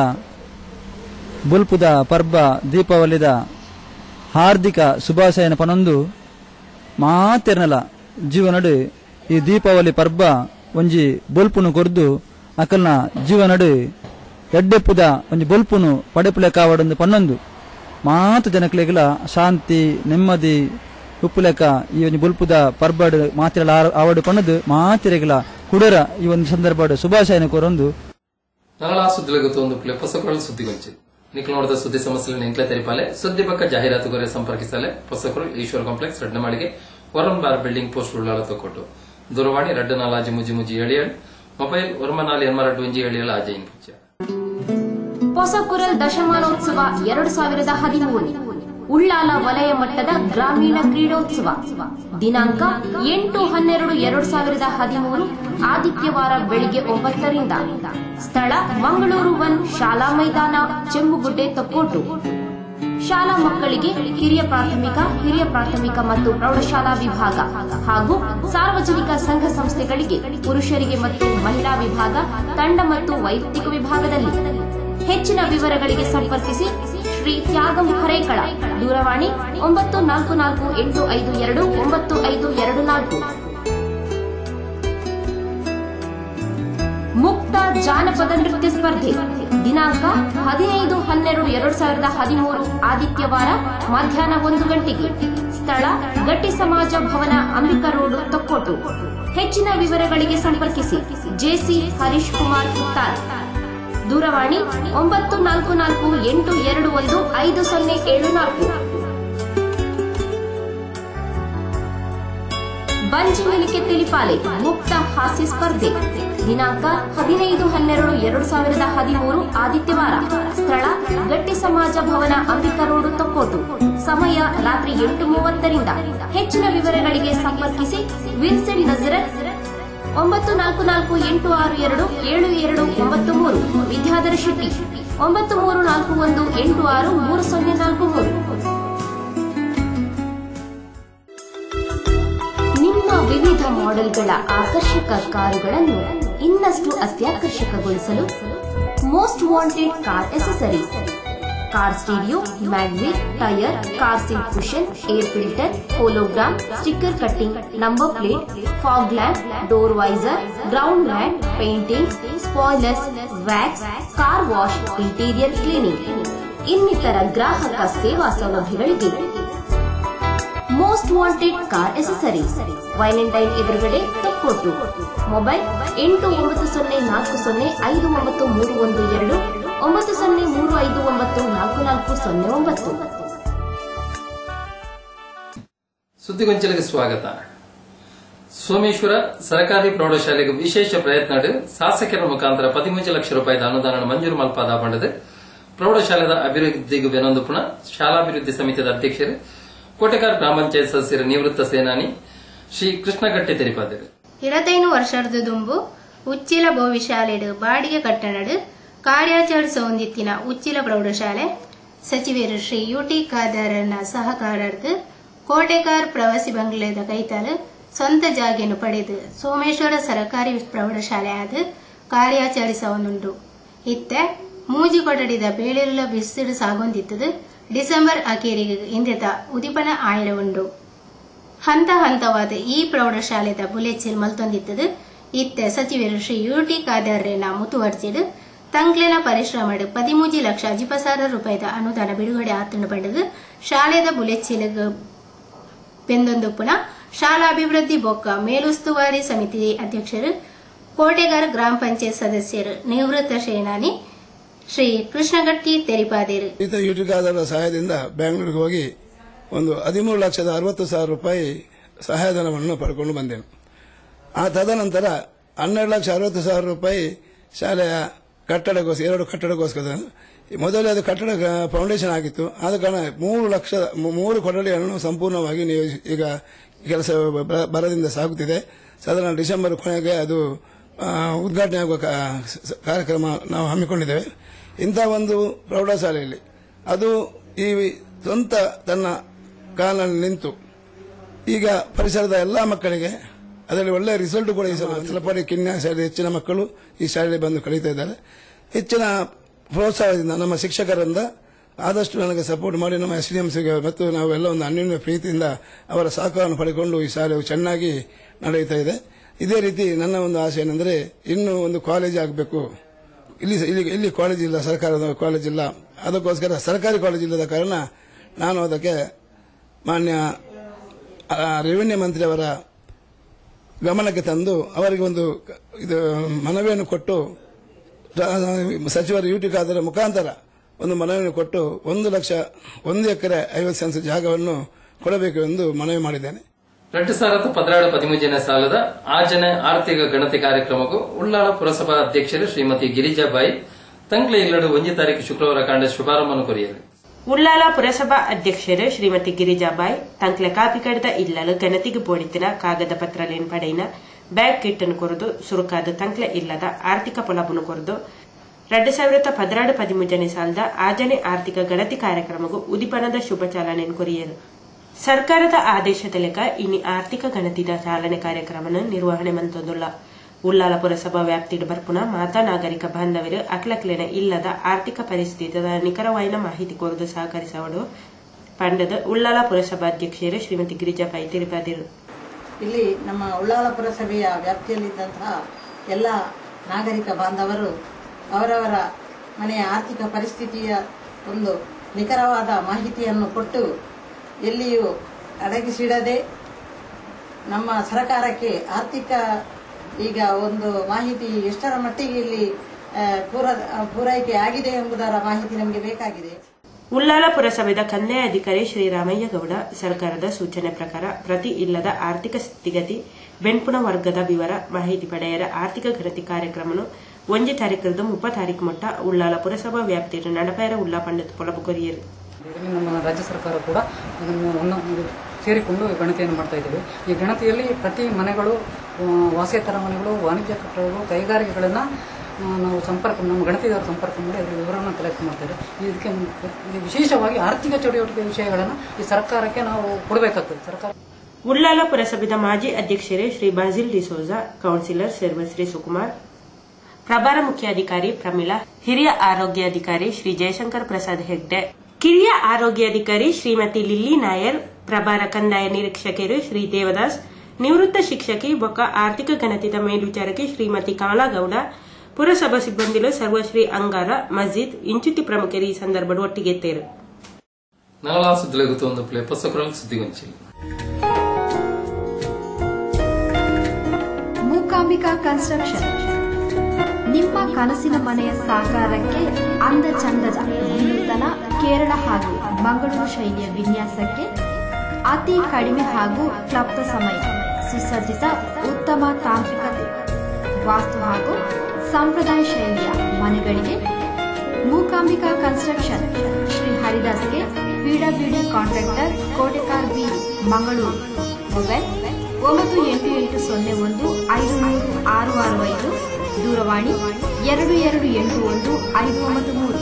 ಬುಲ್ಪುದ ಪರ್ಬ ದೀಪಾವಳಿದ ಹಾರ್ದಿಕ ಶುಭಾಶಯನ ಪನೊಂದು ಮಾತೆರ್ನಲ ಜೀವನಡು ಈ ದೀಪಾವಳಿ ಪರ್ಬ ಒಂಜಿ ಬೊಲ್ಪುನು ಕೊರ್ದು ಅಕಲ್ನ ಜೀವನಡು ಎಡ್ಡೆಪ್ಪುದ ಒಂಜಿ ಬೊಲ್ಪುನು ಪಡೆಪುಲೆ ಕಾವಡೊಂದು ಪನ್ನೊಂದು ಮಾತು ಜನಕ್ಲೆಗಳ ಶಾಂತಿ ನೆಮ್ಮದಿ ಉಪ್ಪುಲೆಕ ಈ ಒಂದು ಬುಲ್ಪುದ ಪರ್ಬಡ್ ಮಾತಿರಲ ಆವಡು ಪನ್ನದು ಮಾತಿರೆಗಳ ಕುಡರ ಈ ಒಂದು ಸಂದರ್ಭದ ಶುಭಾಶಯನ ಕೋರೊಂದು ನರಳ ಸುದ್ದಿಲಗುತ್ತು ಒಂದು ಪ್ಲೆ ಹೊಸಕುರಲ್ ಸುದ್ದಿಗೊಂಚಿ ನಿಖಲ್ ನೋಡಿದ ಸುದ್ದಿ ಸಮಸ್ಯೆಗಳನ್ನು ಎಂಕ್ಲೆ ತೆರಿಪಾಲೆ ಸುದ್ದಿ ಪಕ್ಕ ಜಾಹೀರಾತುಗೊರೆ ಸಂಪರ್ಕಿಸಲೆ ಹೊಸಕುರಲ್ ಈಶ್ವರ್ ಕಾಂಪ್ಲೆಕ್ಸ್ ರಡ್ಡ ಮಾಳಿಗೆ Varam bar building post Ullal Thokkottu ದೂರವಾಣಿ ರಡ್ಡ ನಾಲಾಜಿ ಮುಜಿ ಮುಜಿ ಏಳಿಯಳ್ ಮೊಬೈಲ್ ವರ್ಮ ನಾಲ್ ಎನ್ಮ ರಡ್ಡು ಒಂಜಿ ಏಳಿಯಳ ಆಜೆಯಿನ್ ಪುಚ್ಚ ಹೊಸಕುರಲ್ ದಶಮಾನೋತ್ಸವ ಎರಡು ಸಾವಿರದ ಹದಿಮೂರು ಉಳ್ಳಾಲ ವಲಯ ಮಟ್ಟದ ಗ್ರಾಮೀಣ ಕ್ರೀಡೋತ್ಸವ ದಿನಾಂಕ ಎಂಟು ಹನ್ನೆರಡು ಎರಡು ಸಾವಿರದ ಹದಿಮೂರು ಆದಿತ್ಯವಾರ ಬೆಳಿಗ್ಗೆ ಒಂಬತ್ತರಿಂದ ಸ್ಥಳ ಮಂಗಳೂರು ಒನ್ ಶಾಲಾ ಮೈದಾನ ಚೆಂಬುಗುಡ್ಡೆ ತೊಕ್ಕೋಟು ಶಾಲಾ ಮಕ್ಕಳಿಗೆ ಹಿರಿಯ ಪ್ರಾಥಮಿಕ ಹಿರಿಯ ಪ್ರಾಥಮಿಕ ಮತ್ತು ಪ್ರೌಢಶಾಲಾ ವಿಭಾಗ ಹಾಗೂ ಸಾರ್ವಜನಿಕ ಸಂಘ ಸಂಸ್ಥೆಗಳಿಗೆ ಪುರುಷರಿಗೆ ಮತ್ತು ಮಹಿಳಾ ವಿಭಾಗ ತಂಡ ಮತ್ತು ವೈಯಕ್ತಿಕ ವಿಭಾಗದಲ್ಲಿ ಹೆಚ್ಚಿನ ವಿವರಗಳಿಗೆ ಸಂಪರ್ಕಿಸಿ ಶ್ರೀ ತ್ಯಾಗಂ ಹರೇಕಳ ದೂರವಾಣಿ ಒಂಬತ್ತು ನಾಲ್ಕು ನಾಲ್ಕು ಎಂಟು ಐದು ಎರಡು ಒಂಬತ್ತು ಐದು ಎರಡು ನಾಲ್ಕು ಮುಕ್ತ ಜಾನಪದ ನೃತ್ಯ ಸ್ಪರ್ಧೆ ದಿನಾಂಕ ಹದಿನೈದು ಹನ್ನೆರಡು ಎರಡು ಸಾವಿರದ ಹದಿಮೂರು ಆದಿತ್ಯವಾರ ಮಧ್ಯಾಹ್ನ ಒಂದು ಗಂಟೆಗೆ ಸ್ಥಳ ಗಟ್ಟಿ ಸಮಾಜ ಭವನ ಅಂಬಿಕಾ ರೋಡ್ ತೊಕ್ಕೋಟು ಹೆಚ್ಚಿನ ವಿವರಗಳಿಗೆ ಸಂಪರ್ಕಿಸಿ ಜೆಸಿ ಹರೀಶ್ ಕುಮಾರ್ ಪುತ್ತಾರ್ ದೂರವಾಣಿ ಒಂಬತ್ತು ನಾಲ್ಕು ನಾಲ್ಕು ಎಂಟು ಎರಡು ಒಂದು ಐದು ಸೊನ್ನೆ ಏಳು ನಾಲ್ಕು ಬಂಜಿ ಮೆಲಿಕೆ ತಿಳಿಪಾಲೆ ಮುಕ್ತ ಹಾಸ್ಯ ಸ್ಪರ್ಧೆ ದಿನಾಂಕ ಹದಿನೈದು ಹನ್ನೆರಡು ಎರಡು ಸಾವಿರದ ಹದಿಮೂರು ಆದಿತ್ಯವಾರ ಸ್ಥಳ ಗಟ್ಟಿ ಸಮಾಜ ಭವನ ಅಂಬಿಕಾ ರೋಡ್ ತೊಕ್ಕೋಟು ಸಮಯ ರಾತ್ರಿ ಎಂಟು ಮೂವತ್ತರಿಂದ ಹೆಚ್ಚಿನ ವಿವರಗಳಿಗೆ ಸಂಪರ್ಕಿಸಿ ವಿನ್ಸೆಂಟ್ ನಜರತ್ ಒಂಬತ್ತು ನಾಲ್ಕು ನಾಲ್ಕು ಎಂಟು ಆರು ಎರಡು ಏಳು ಎರಡು ಒಂಬತ್ತು ಮೂರು ವಿದ್ಯಾಧರ ಶೆಟ್ಟಿ ಒಂಬತ್ತು ಮೂರು ನಾಲ್ಕು ಒಂದು ಎಂಟು ಆರು ಮೂರು ಸೊನ್ನೆ ನಾಲ್ಕು ಮೂರು ನಿಮ್ಮ ವಿವಿಧ ಮಾಡೆಲ್ಗಳ ಆಕರ್ಷಕ ಕಾರುಗಳನ್ನು ಇನ್ನಷ್ಟು ಅತ್ಯಾಕರ್ಷಕಗೊಳಿಸಲು most wanted car accessories car stereo mag wheel tyre car seat cushion air filter hologram sticker cutting number plate fog lamp door visor ground mat painting spoilers wax car wash interior cleaning ಇನ್ನಿತರ ಗ್ರಾಹಕ ಸೇವಾ ಸೌಲಭ್ಯಗಳಿಗೆ most wanted car accessories Valentine ಎದುರುಗಡೆ Thokkottu mobile ಎಂಟು ಒಂಬತ್ತು ಸೊನ್ನೆ ನಾಲ್ಕು ಸೊನ್ನೆ ಐದು ಒಂಬತ್ತು ಮೂರು ಒಂದು ಎರಡು ಒಂಬತ್ತು ಸೊನ್ನೆ ಮೂರು ಐದು ಒಂಬತ್ತು ನಾಲ್ಕು ನಾಲ್ಕು ಸೊನ್ನೆ ಒಂಬತ್ತು ಸುದ್ದಿಗೊಂಚಲಿಗೆ ಸ್ವಾಗತ ಸೋಮೇಶ್ವರ ಸರಕಾರಿ ಪ್ರೌಢಶಾಲೆಗೆ ವಿಶೇಷ ಪ್ರಯತ್ನ ಶಾಸಕರ ಮುಖಾಂತರ ಪದಿಮೂಂಜು ಲಕ್ಷ ರೂಪಾಯಿದ ಅನುದಾನ ಮಂಜೂರು ಮಲ್ಪಾದ ಪಂಡದು ಪ್ರೌಢಶಾಲೆದ ಅಭಿವೃದ್ಧಿಗೆ ಬೆನೊಂದು ಪುನಃ ಶಾಲಾಭಿವೃದ್ಧಿ ಸಮಿತಿಯ ಅಧ್ಯಕ್ಷರು ಕೋಟೆಕಾರ್ ಗ್ರಾಮ ಪಂಚಾಯತ್ ಸದಸ್ಯರ ನಿವೃತ್ತ ಸೇನಾನಿ ಶ್ರೀ ಕೃಷ್ಣಗಟ್ಟೆ ತೆರಿಪಾದರು ಇರತೈನು ವರ್ಷದ ದುಂಬು ಉಚ್ಚಿಲ ಬೋವಿಶಾಲೆಡು ಬಾಡಿಗೆ ಕಟ್ಟಣಡು ಕಾರ್ಯಾಚರಿಸೊಂದಿತ್ತಿನ ಉಚ್ಚಿಲ ಪ್ರೌಢಶಾಲೆ ಸಚಿವರು ಶ್ರೀ ಯುಟಿ ಖಾದರನ ಸಹಕಾರಾರ್ಥ ಕೋಟೆಕಾರ್ ಪ್ರವಾಸಿ ಬಂಗ್ಲೆದ ಕೈತಲು ಸ್ವಂತ ಜಾಗೆಯನ್ನು ಪಡೆದು ಸೋಮೇಶ್ವರ ಸರಕಾರಿ ಪ್ರೌಢಶಾಲೆ ಆದ ಕಾರ್ಯಾಚರಿಸವನುಂಡು ಇತ್ತೆ ಮೂಜಿ ಕೊಠಡಿದ ಬೇಳೆಲ್ಲ ಬಿಸಿಡು ಸಾಗೊಂದಿತ್ತದು ಡಿಸೆಂಬರ್ ಅಖೇರಿಗೆ ಇಂದೆತ ಉದಿಪನ ಆಯ್ಲ ಉಂಡು ಹಂತ ಹಂತವಾದ ಈ ಪ್ರೌಢಶಾಲೆದ ಬುಲೆಚಿಲ್ ಮಲ್ತೊಂದಿತ್ತದು ಇತ್ತೆ ಸಚಿವರು ಶ್ರೀ ಯುಟಿ ಖಾದರ್ರೇನ ಮುತುವರ್ಜಿಡು ತಂಗ್ಲೆನ ಪರಿಶ್ರಮಡು ಪದಿಮೂಜಿ ಲಕ್ಷ ಅಜಿಪಸಾರ ರೂಪಾಯಿದ ಅನುದಾನ ಬಿಡುಗಡೆ ಆತನು ಪಡೆದು ಶಾಲೆದ ಬುಲೆಚಿಲಿಗ ಬೆಂದೊಂದು ಪುನಃ ಶಾಲಾಭಿವೃದ್ಧಿ ಬೊಕ್ಕ ಮೇಲುಸ್ತುವಾರಿ ಸಮಿತಿ ಅಧ್ಯಕ್ಷರು ಕೋಟೆಗಾರ ಗ್ರಾಮ ಪಂಚಾಯತ್ ಸದಸ್ಯರು ನಿವೃತ್ತ ಸೇನಾನಿ ಶ್ರೀ ಕೃಷ್ಣಗಟ್ಟಿ ತೆರಿಪಾದೇರು ಈತ ಯುಟಿಕಾದರ ಸಹಾಯದಿಂದ ಬೆಂಗಳೂರಿಗೆ ಹೋಗಿ ಒಂದು ಹದಿಮೂರು ಲಕ್ಷದ ಅರವತ್ತು ಸಾವಿರ ರೂಪಾಯಿ ಸಹಾಯಧನವನ್ನು ಪಡ್ಕೊಂಡು ಬಂದೆನು ಆ ತದನಂತರ ಹನ್ನೆರಡು ಲಕ್ಷ ಅರವತ್ತು ಸಾವಿರ ರೂಪಾಯಿ ಶಾಲೆಯ ಕಟ್ಟಡಕ್ಕೋಸ್ಕರ ಎರಡು ಕಟ್ಟಡಕ್ಕೋಸ್ಕರ ಮೊದಲೇ ಅದು ಕಟ್ಟಡ ಫೌಂಡೇಶನ್ ಆಗಿತ್ತು ಆದ ಕಾರಣ ಮೂರು ಲಕ್ಷ ಮೂರು ಕೊಠಡಿಗಳನ್ನು ಸಂಪೂರ್ಣವಾಗಿ ನೀವು ಈಗ ಕೆಲಸ ಬ- ಬರದಿಂದ ಸಾಗುತ್ತಿದೆ ಸಾಧಾರಣ ಡಿಸೆಂಬರ್ ಕೊನೆಗೆ ಅದು ಆ, ಉದ್ಘಾಟನೆ ಆಗುವ ಕಾ- ಸ- ಕಾರ್ಯಕ್ರಮ ನಾವು ಹಮ್ಮಿಕೊಂಡಿದ್ದೇವೆ ಇಂಥ ಒಂದು ಪ್ರೌಢಶಾಲೆಯಲ್ಲಿ ಅದು ಈ ಸ್ವಂತ ತನ್ನ ಕಾಲಲ್ಲಿ ನಿಂತು ಈಗ ಪರಿಸರದ ಎಲ್ಲ ಮಕ್ಕಳಿಗೆ ಅದರಲ್ಲಿ ಒಳ್ಳೆಯ ರಿಸಲ್ಟ್ ಕೂಡ ಈ ಸಲ ತಲಪಾಡಿ ಕಿನ್ಯಾ ಶಾಲೆ ಹೆಚ್ಚಿನ ಮಕ್ಕಳು ಈ ಶಾಲೆಗೆ ಬಂದು ಕಲಿತಾ ಇದ್ದಾರೆ ಹೆಚ್ಚಿನ ಪ್ರೋತ್ಸಾಹದಿಂದ ನಮ್ಮ ಶಿಕ್ಷಕರಿಂದ ಆದಷ್ಟು ನನಗೆ ಸಪೋರ್ಟ್ ಮಾಡಿ ನಮ್ಮ ಎಸ್ ಡಿ ಎಂಸಿಗೆ ಮತ್ತು ನಾವೆಲ್ಲ ಒಂದು ಅನ್ಯೋನ್ಯ ಪ್ರೀತಿಯಿಂದ ಅವರ ಸಹಕಾರವನ್ನು ಪಡೆದುಕೊಂಡು ಈ ಶಾಲೆಯು ಚೆನ್ನಾಗಿ ನಡೆಯುತ್ತಾ ಇದೆ ಇದೇ ರೀತಿ ನನ್ನ ಒಂದು ಆಸೆ ಏನೆಂದರೆ ಇನ್ನೂ ಒಂದು ಕಾಲೇಜ್ ಆಗಬೇಕು ಇಲ್ಲಿ ಇಲ್ಲಿ ಇಲ್ಲಿ ಕಾಲೇಜ್ ಇಲ್ಲ ಸರ್ಕಾರದ ಕಾಲೇಜ್ ಇಲ್ಲ ಅದಕ್ಕೋಸ್ಕರ ಸರ್ಕಾರಿ ಕಾಲೇಜ್ ಇಲ್ಲದ ಕಾರಣ ನಾನು ಅದಕ್ಕೆ ಮಾನ್ಯ ಆ, ರೆವಿನ್ಯೂ ಮಂತ್ರಿ ಅವರ ಗಮನಕ್ಕೆ ತಂದು ಅವರಿಗೆ ಒಂದು ಕ- ಇದು ಮನವಿಯನ್ನು ಕೊಟ್ಟು ರ- ಸಚಿವರು ಯುಟಿ ಖಾದರ ಮುಖಾಂತರ ಒಂದು ಮನವಿಯನ್ನು ಕೊಟ್ಟು ಒಂದು ಲಕ್ಷ ಒಂದು ಎಕರೆ ಐವತ್ತು ಸೆನ್ಸ್ ಜಾಗವನ್ನು ಕೊಡಬೇಕು ಎಂದು ಮನವಿ ಮಾಡಿದ್ದೇನೆ ரெண்டு ಸಾವಿರದ ಪದಿನಾರು ಪದಿಮೂಜನೇ ಸಾಲದ ಆಚರಣೆ ಆರ್ಥಿಕ ಗಣತಿ ಕಾರ್ಯಕ್ರಮಕ್ಕೂ ಉಳ್ಳಾಳ ಪುರಸಭಾ ಅಧ್ಯಕ್ಷರು ಶ್ರೀಮತಿ ಗಿರಿಜಾಬಾಯಿ ತಂಗ್ಲೆ ಇಲ್ಲಡು ಒಂಜಿ ತಾರೀಕು ಶುಕ್ರವಾರ ಕಾಂಡ ಶುಭಾರಂಭವನ್ನು ಕೊರಿಯರು ಉಳ್ಳಾಲ ಪುರಸಭಾ ಅಧ್ಯಕ್ಷರು ಶ್ರೀಮತಿ ಗಿರಿಜಾಬಾಯಿ ತಂಕ್ಲೆ ಕಾಪಿ ಕಡ್ದ ಇಲ್ಲಲು ಗಣತಿಗೆ ಬೋಡಿತಿನ ಕಾಗದ ಪತ್ರಲೇನ್ ಪಡೆಯಿನ ಬ್ಯಾಗ್ ಕಿಟ್ಟನ್ನು ಕೊರದು ಸುರುಕಾದ ತಂಕ್ಲೆ ಇಲ್ಲದ ಆರ್ಥಿಕ ಪೊಲಬನ್ನು ಕೊರದು ಎರಡು ಸಾವಿರದ ಪದಿನಾರು ಪದಿಮೂಜನೇ ಸಾಲದ ಆಜನೆ ಆರ್ಥಿಕ ಗಣತಿ ಕಾರ್ಯಕ್ರಮಗೂ ಉದಿಪನದ ಶುಭ ಚಾಲನೆಯನ್ನು ಕೊರಿಯರು ಸರ್ಕಾರದ ಆದೇಶದ ಲೆಕ್ಕ ಇನಿ ಆರ್ಥಿಕ ಗಣತಿದ ಚಾಲನೆ ಕಾರ್ಯಕ್ರಮನ ನಿರ್ವಹಣೆ ಮಂತೊಂದುಲ್ಲ ಉಳ್ಳಾಲ ಪುರಸಭಾ ವ್ಯಾಪ್ತಿಡ್ ಬರ್ಪುನ ಮಾತಾ ನಾಗರಿಕ ಬಾಂಧವರು ಅಕ್ಲಕ್ಲೆನ ಇಲ್ಲದ ಆರ್ಥಿಕ ಪರಿಸ್ಥಿತಿದ ನಿಖರವಾಯಿನ ಮಾಹಿತಿ ಕೊರದು ಸಹಕರಿಸವಡು ಪಂಡದ ಉಳ್ಳಾಲ ಪುರಸಭಾ ಅಧ್ಯಕ್ಷರು ಶ್ರೀಮತಿ ಗಿರಿಜಾಬಾಯಿ ತಿಳಿಪಾದಿರು ಇಲ್ಲಿ ನಮ್ಮ ಉಳ್ಳಾಲ ಪುರಸಭೆಯ ವ್ಯಾಪ್ತಿಯಲ್ಲಿದ್ದಂತಹ ಎಲ್ಲ ನಾಗರಿಕ ಬಾಂಧವರು ಅವರವರ ಮನೆಯ ಆರ್ಥಿಕ ಪರಿಸ್ಥಿತಿಯ ಒಂದು ನಿಖರವಾದ ಮಾಹಿತಿಯನ್ನು ಕೊಟ್ಟು ಎಲ್ಲಿಯೂ ಅಡಗಿಸಿಡದೆ ನಮ್ಮ ಸರ್ಕಾರಕ್ಕೆ ಆರ್ಥಿಕ ಈಗ ಒಂದು ಮಾಹಿತಿ ಎಷ್ಟರ ಮಟ್ಟಿಗೆ ಇಲ್ಲಿ ಆ, ಪೂರ ಪೂರೈಕೆ ಆಗಿದೆ ಎಂಬುದರ ಮಾಹಿತಿ ನಮಗೆ ಬೇಕಾಗಿದೆ ಉಳ್ಳಾಲ ಪುರಸಭೆದ ಕಂದಾಯ ಅಧಿಕಾರಿ ಶ್ರೀರಾಮಯ್ಯ ಗೌಡ ಸರ್ಕಾರದ ಸೂಚನೆ ಪ್ರಕಾರ ಪ್ರತಿ ಇಲ್ಲದ ಆರ್ಥಿಕ ಸ್ಥಿತಿಗತಿ ಬೆಣ್ಪುಣ ವರ್ಗದ ವಿವರ ಮಾಹಿತಿ ಪಡೆಯರ ಆರ್ಥಿಕ ಗಣತಿ ಕಾರ್ಯಕ್ರಮನು ಒಂಜಿ ತಾರೀಕರದು ಮುಪ್ಪ ತಾರೀಕು ಮೊಟ್ಟ ಉಳ್ಳಾಲ ಪುರಸಭಾ ವ್ಯಾಪ್ತಿಯ ನಡಪೈರ ಉಳ್ಳಾ ಪಂಡತ್ ಪೊಲಬು ಕೊರಿಯರು ಇದರಲ್ಲಿ ನಮ್ಮ ರಾಜ್ಯ ಸರ್ಕಾರ ಕೂಡ ಇದನ್ನು ಒಂದು ಸೇರಿಕೊಂಡು ಗಣತಿಯನ್ನು ಮಾಡ್ತಾ ಇದ್ದೇವೆ ಈ ಗಣತಿಯಲ್ಲಿ ಪ್ರತಿ ಮನೆಗಳು ಆ, ವಾಸೇತರ ಮನೆಗಳು ವಾಣಿಜ್ಯ ಕಟ್ಟಡಗಳು ಕೈಗಾರಿಕೆಗಳನ್ನು ನಾವು ಸಂಪರ್ಕ ನಮ್ಮ ಗಣತಿದವರು ಸಂಪರ್ಕ ಮಾಡಿ ಅದರ ವಿವರವನ್ನು ಕಲೆಕ್ಟ್ ಮಾಡ್ತಾರೆ ಇದಕ್ಕೆ ಇದು ವಿಶೇಷವಾಗಿ ಆರ್ಥಿಕ ಚಟುವಟಿಕೆ ವಿಷಯಗಳನ್ನು ಈ ಸರ್ಕಾರಕ್ಕೆ ನಾವು ಕೊಡಬೇಕಾಗ್ತದೆ ಸರ್ಕಾರ ಉಳ್ಳಾಲ ಪುರಸಭೆದ ಮಾಜಿ ಅಧ್ಯಕ್ಷರೇ ಶ್ರೀ ಬಾಜಿಲ್ ಡಿಸೋಜಾ ಕೌನ್ಸಿಲರ್ ಸರ್ವಶ್ರೀ ಸುಕುಮಾರ್ ಪ್ರಭಾರ ಮುಖ್ಯಾಧಿಕಾರಿ ಪ್ರಮೀಳಾ ಹಿರಿಯ ಆರೋಗ್ಯಾಧಿಕಾರಿ ಶ್ರೀ ಜಯಶಂಕರ್ ಪ್ರಸಾದ್ ಹೆಗ್ಡೆ ಕಿರಿಯ ಆರೋಗ್ಯಾಧಿಕಾರಿ ಶ್ರೀಮತಿ ಲಿಲ್ಲಿ ನಾಯರ್ ಪ್ರಭಾರ ಕಂದಾಯ ನಿರೀಕ್ಷಕರು ಶ್ರೀ ದೇವದಾಸ್ ನಿವೃತ್ತ ಶಿಕ್ಷಕಿ ಬೊಕ್ಕ ಆರ್ಥಿಕ ಗಣತಿದ ಮೇಲ್ವಿಚಾರಕಿ ಶ್ರೀಮತಿ ಕಮಲಾಗೌಡ ಪುರಸಭಾ ಸಿಬ್ಬಂದಿಲು ಸರ್ವಶ್ರೀ ಅಂಗಾರ ಮಸ್ಜಿದ್ ಇಂಚುತಿ ಪ್ರಮುಖರು ಈ ಸಂದರ್ಭದ ಒಟ್ಟಿಗೆ ಎತ್ತೇರು ನಾಳಾ ಸುದ್ದಿಲಗುತ್ತ ಒಂದು ಪ್ಲೇ ಪುಸ್ತಕಗಳು ಸುದ್ದಿಗೊಂಚಿಲ್ಲ ಮೂಕಾಂಬಿಕಾ ಕನ್ಸ್ಟ್ರಕ್ಷನ್ ನಿಮ್ಮ ಕನಸಿನ ಮನೆಯ ಸಾಕಾರಕ್ಕೆ ಅಂದ ಚಂದದ ವಿನೂತನ ಕೇರಳ ಹಾಗೂ ಮಂಗಳೂರು ಶೈಲಿಯ ವಿನ್ಯಾಸಕ್ಕೆ ಅತಿ ಕಡಿಮೆ ಹಾಗೂ ಕ್ಲಪ್ತ ಸಮಯ ಸುಸಜ್ಜಿತ ಉತ್ತಮ ತಾಂತ್ರಿಕತೆ ವಾಸ್ತು ಹಾಗೂ ಸಂಪ್ರದಾಯ ಶೈಲಿಯ ಮನೆಗಳಿಗೆ ಮೂಕಾಂಬಿಕಾ ಕನ್ಸ್ಟ್ರಕ್ಷನ್ ಶ್ರೀ ಹರಿದಾಸ್ಗೆ PWD contractor Kotekar B Mangaluru mobile ಒಂಬತ್ತು ಎಂಟು ಎಂಟು ಸೊನ್ನೆ ಒಂದು ಐದು ಮೂರು ಆರು ಆರು ಐದು ದೂರವಾಣಿ ಎರಡು ಎರಡು ಎಂಟು ಒಂದು ಐದು ಒಂಬತ್ತು ಮೂರು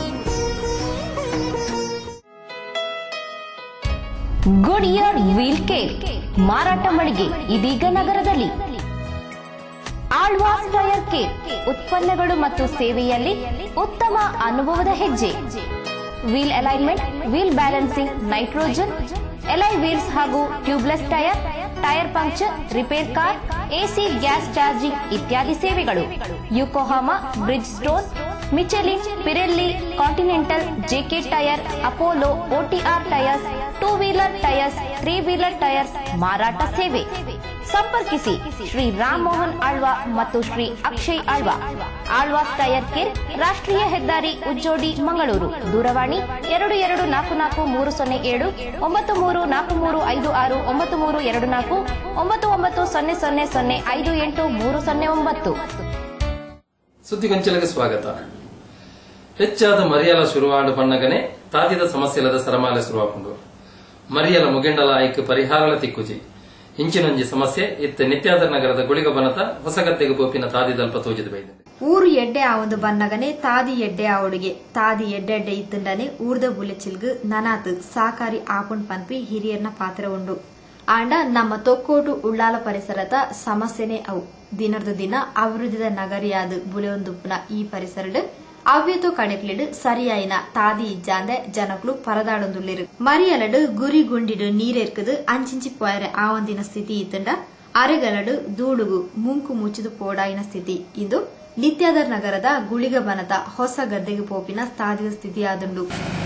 ಗುಡಿಯರ್ ವೀಲ್ ಕೇರ್ ಮಾರಾಟ ಮಳಿಗೆ ಇದೀಗ ನಗರದಲ್ಲಿ ಆಳ್ವಾಸ್ ಟೈರ್ ಕೇರ್ ಉತ್ಪನ್ನಗಳು ಮತ್ತು ಸೇವೆಯಲ್ಲಿ ಉತ್ತಮ ಅನುಭವದ ಹೆಜ್ಜೆ wheel alignment wheel balancing nitrogen alloy wheels ಹಾಗೂ tubeless tyre tyre puncture repair car AC gas charging ಇತ್ಯಾದಿ ಸೇವೆಗಳು Yokohama Bridgestone Michelin Pirelli Continental JK tyre Apollo OTR tyres two wheeler tyres three wheeler tyres ಮಾರಾಟ ಸೇವೆ ಸಂಪರ್ಕಿಸಿ ಶ್ರೀ ರಾಮ್ ಮೋಹನ್ ಆಳ್ವಾ ಮತ್ತು Shri Akshay Alva Alva's tyre care ರಾಷ್ಟ್ರೀಯ ಹೆದ್ದಾರಿ ಉಜ್ಜೋಡಿ ಮಂಗಳೂರು ದೂರವಾಣಿ ಎರಡು ಎರಡು ನಾಲ್ಕು ನಾಲ್ಕು ಮೂರು ಸೊನ್ನೆ ಏಳು ಒಂಬತ್ತು ಮೂರು ನಾಲ್ಕು ಮೂರು ಐದು ಆರು ಒಂಬತ್ತು ಮೂರು ಎರಡು ನಾಲ್ಕು ಒಂಬತ್ತು ಒಂಬತ್ತು ಸೊನ್ನೆ ಸೊನ್ನೆ ಸೊನ್ನೆ ಐದು ಎಂಟು ಮೂರು ಸೊನ್ನೆ ಒಂಬತ್ತು ಸುದ್ದಿಗೊಂಚಲಿಗೆ ಸ್ವಾಗತ ಹೆಚ್ಚಾದ ಮರಿಯಲ ಶುರುವಾಡು ಪಣ್ಣಗನೆ ತಾದಿದ ಸಮಸ್ಯೆಲದ ಸರಮಾಲೆ ಶುರುವಾಪುಂಡು ಮರಿಯಲ ಮುಗೆಂಡಲ ಆಯ್ಕೆ ಪರಿಹಾರಲ ತಿಕ್ಕುಜಿ ಇಂಚಿನೊಂಜಿ ಸಮಸ್ಯೆ ಇತ್ತ ನಿತ್ಯಾದ ನಗರದ ಗುಳಿಗ ಬನತ ಹೊಸಗದ್ದೆಗೆ ಪೋಪಿನ ತಾದಿದಲ್ಪ ತೋಜಿದ ಬೈದೆ ಊರು ಎಡ್ಡೆ ಆವೊಂದು ಬನ್ನಗನೆ ತಾದಿ ಎಡ್ಡೆ ಆವೊಡುಗೆ ತಾದಿ ಎಡ್ಡೆ ಎಡ್ಡೆ ಇತ್ತಂಡನೆ ಊರ್ದ ಬುಲೆಚಿಲ್ಗು ನನಾತ್ ಸಾಕಾರಿ ಆಪುಂಡ್ ಪನ್ಪಿ ಹಿರಿಯರ್ನ ಪಾತ್ರ ಉಂಡು ಆಂಡ ನಮ್ಮ ತೊಕ್ಕೋಟು ಉಳ್ಳಾಲ ಪರಿಸರದ ಸಮಸ್ಯೆನೇ ಅವು ದಿನದ ದಿನ ಅಭಿವೃದ್ಧಿದ ನಗರಿಯಾದ ಬುಲೆಯೊಂದುಪ್ಪುನ ಈ ಪರಿಸರಡ್ ಅವ್ಯತೋ ಕಡೆಕ್ಲಿಡ್ ಸರಿಯಾಯಿನ ತಾದಿ ಇಜ್ಜಾಂದೆ ಜನಕ್ಲು ಪರದಾಡೊಂದುಳ್ಳಿರು ಮರಿಯಲಡ್ ಗುರಿ ಗುಂಡಿಡು ನೀರೆರ್ಕದು ಅಂಚಿಂಚಿ ಪೋಯರೆ ಆ ಒಂದಿನ ಸ್ಥಿತಿ ಇತ್ತಂಡ ಅರೆಗಲಡು ದೂಡುಗು ಮುಂಕು ಮುಚ್ಚಿದು ಪೋಡಾಯಿನ ಸ್ಥಿತಿ ಇಂದು ನಿತ್ಯಾದರ್ ನಗರದ ಗುಳಿಗ ಬನದ ಹೊಸ ಗದ್ದೆಗೆ ಪೋಪಿನ ತಾದಿದ ಸ್ಥಿತಿಯಾದುಂಡು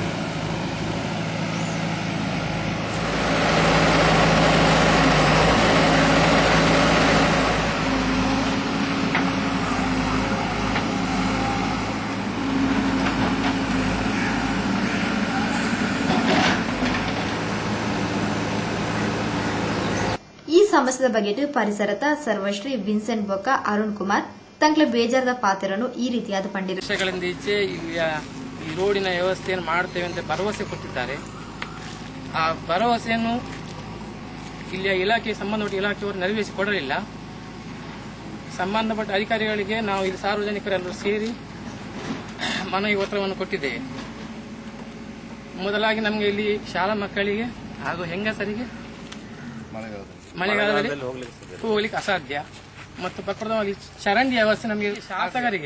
ಈ ಸಮಸ್ಯೆದ ಬಗೆಟ್ ಪರಿಸರದ ಸರ್ವಶ್ರೀ ವಿನ್ಸೆಂಟ್ ಬೊಕ್ಕ ಅರುಣ್ ಕುಮಾರ್ ತಂಕ್ಲೆ ಬೇಜಾರದ ಪಾತ್ರನು ಈ ರೀತಿಯಾದ ಪಂಡಿರು ವರ್ಷಗಳಿಂದ ಈಚೆ ಇಲ್ಲಿಯ ಈ ರೋಡಿನ ವ್ಯವಸ್ಥೆಯನ್ನು ಮಾಡುತ್ತೇವೆ ಅಂತ ಭರವಸೆ ಕೊಟ್ಟಿದ್ದಾರೆ ಆ ಭರವಸೆಯನ್ನು ಇಲ್ಲಿಯ ಇಲಾಖೆ ಸಂಬಂಧಪಟ್ಟ ಇಲಾಖೆಯವರು ನೆರವೇರಿಸಿಕೊಡಲಿಲ್ಲ ಸಂಬಂಧಪಟ್ಟ ಅಧಿಕಾರಿಗಳಿಗೆ ನಾವು ಇಲ್ಲಿ ಸಾರ್ವಜನಿಕರೆಲ್ಲರೂ ಸೇರಿ ಮನವಿ ಪತ್ರವನ್ನು ಕೊಟ್ಟಿದ್ದೇವೆ ಮೊದಲಾಗಿ ನಮಗೆ ಇಲ್ಲಿ ಶಾಲಾ ಮಕ್ಕಳಿಗೆ ಹಾಗೂ ಹೆಂಗಸರಿಗೆ ಮಳೆಗಾಲದಲ್ಲಿ ಹೋಗ್ಲಿಕ್ಕೆ ಅಸಾಧ್ಯ ಮತ್ತು ಪ್ರಕೃತವಾಗಿ ಚರಂಡಿ ವ್ಯವಸ್ಥೆ ನಮಗೆ ಶಾಸಕರಿಗೆ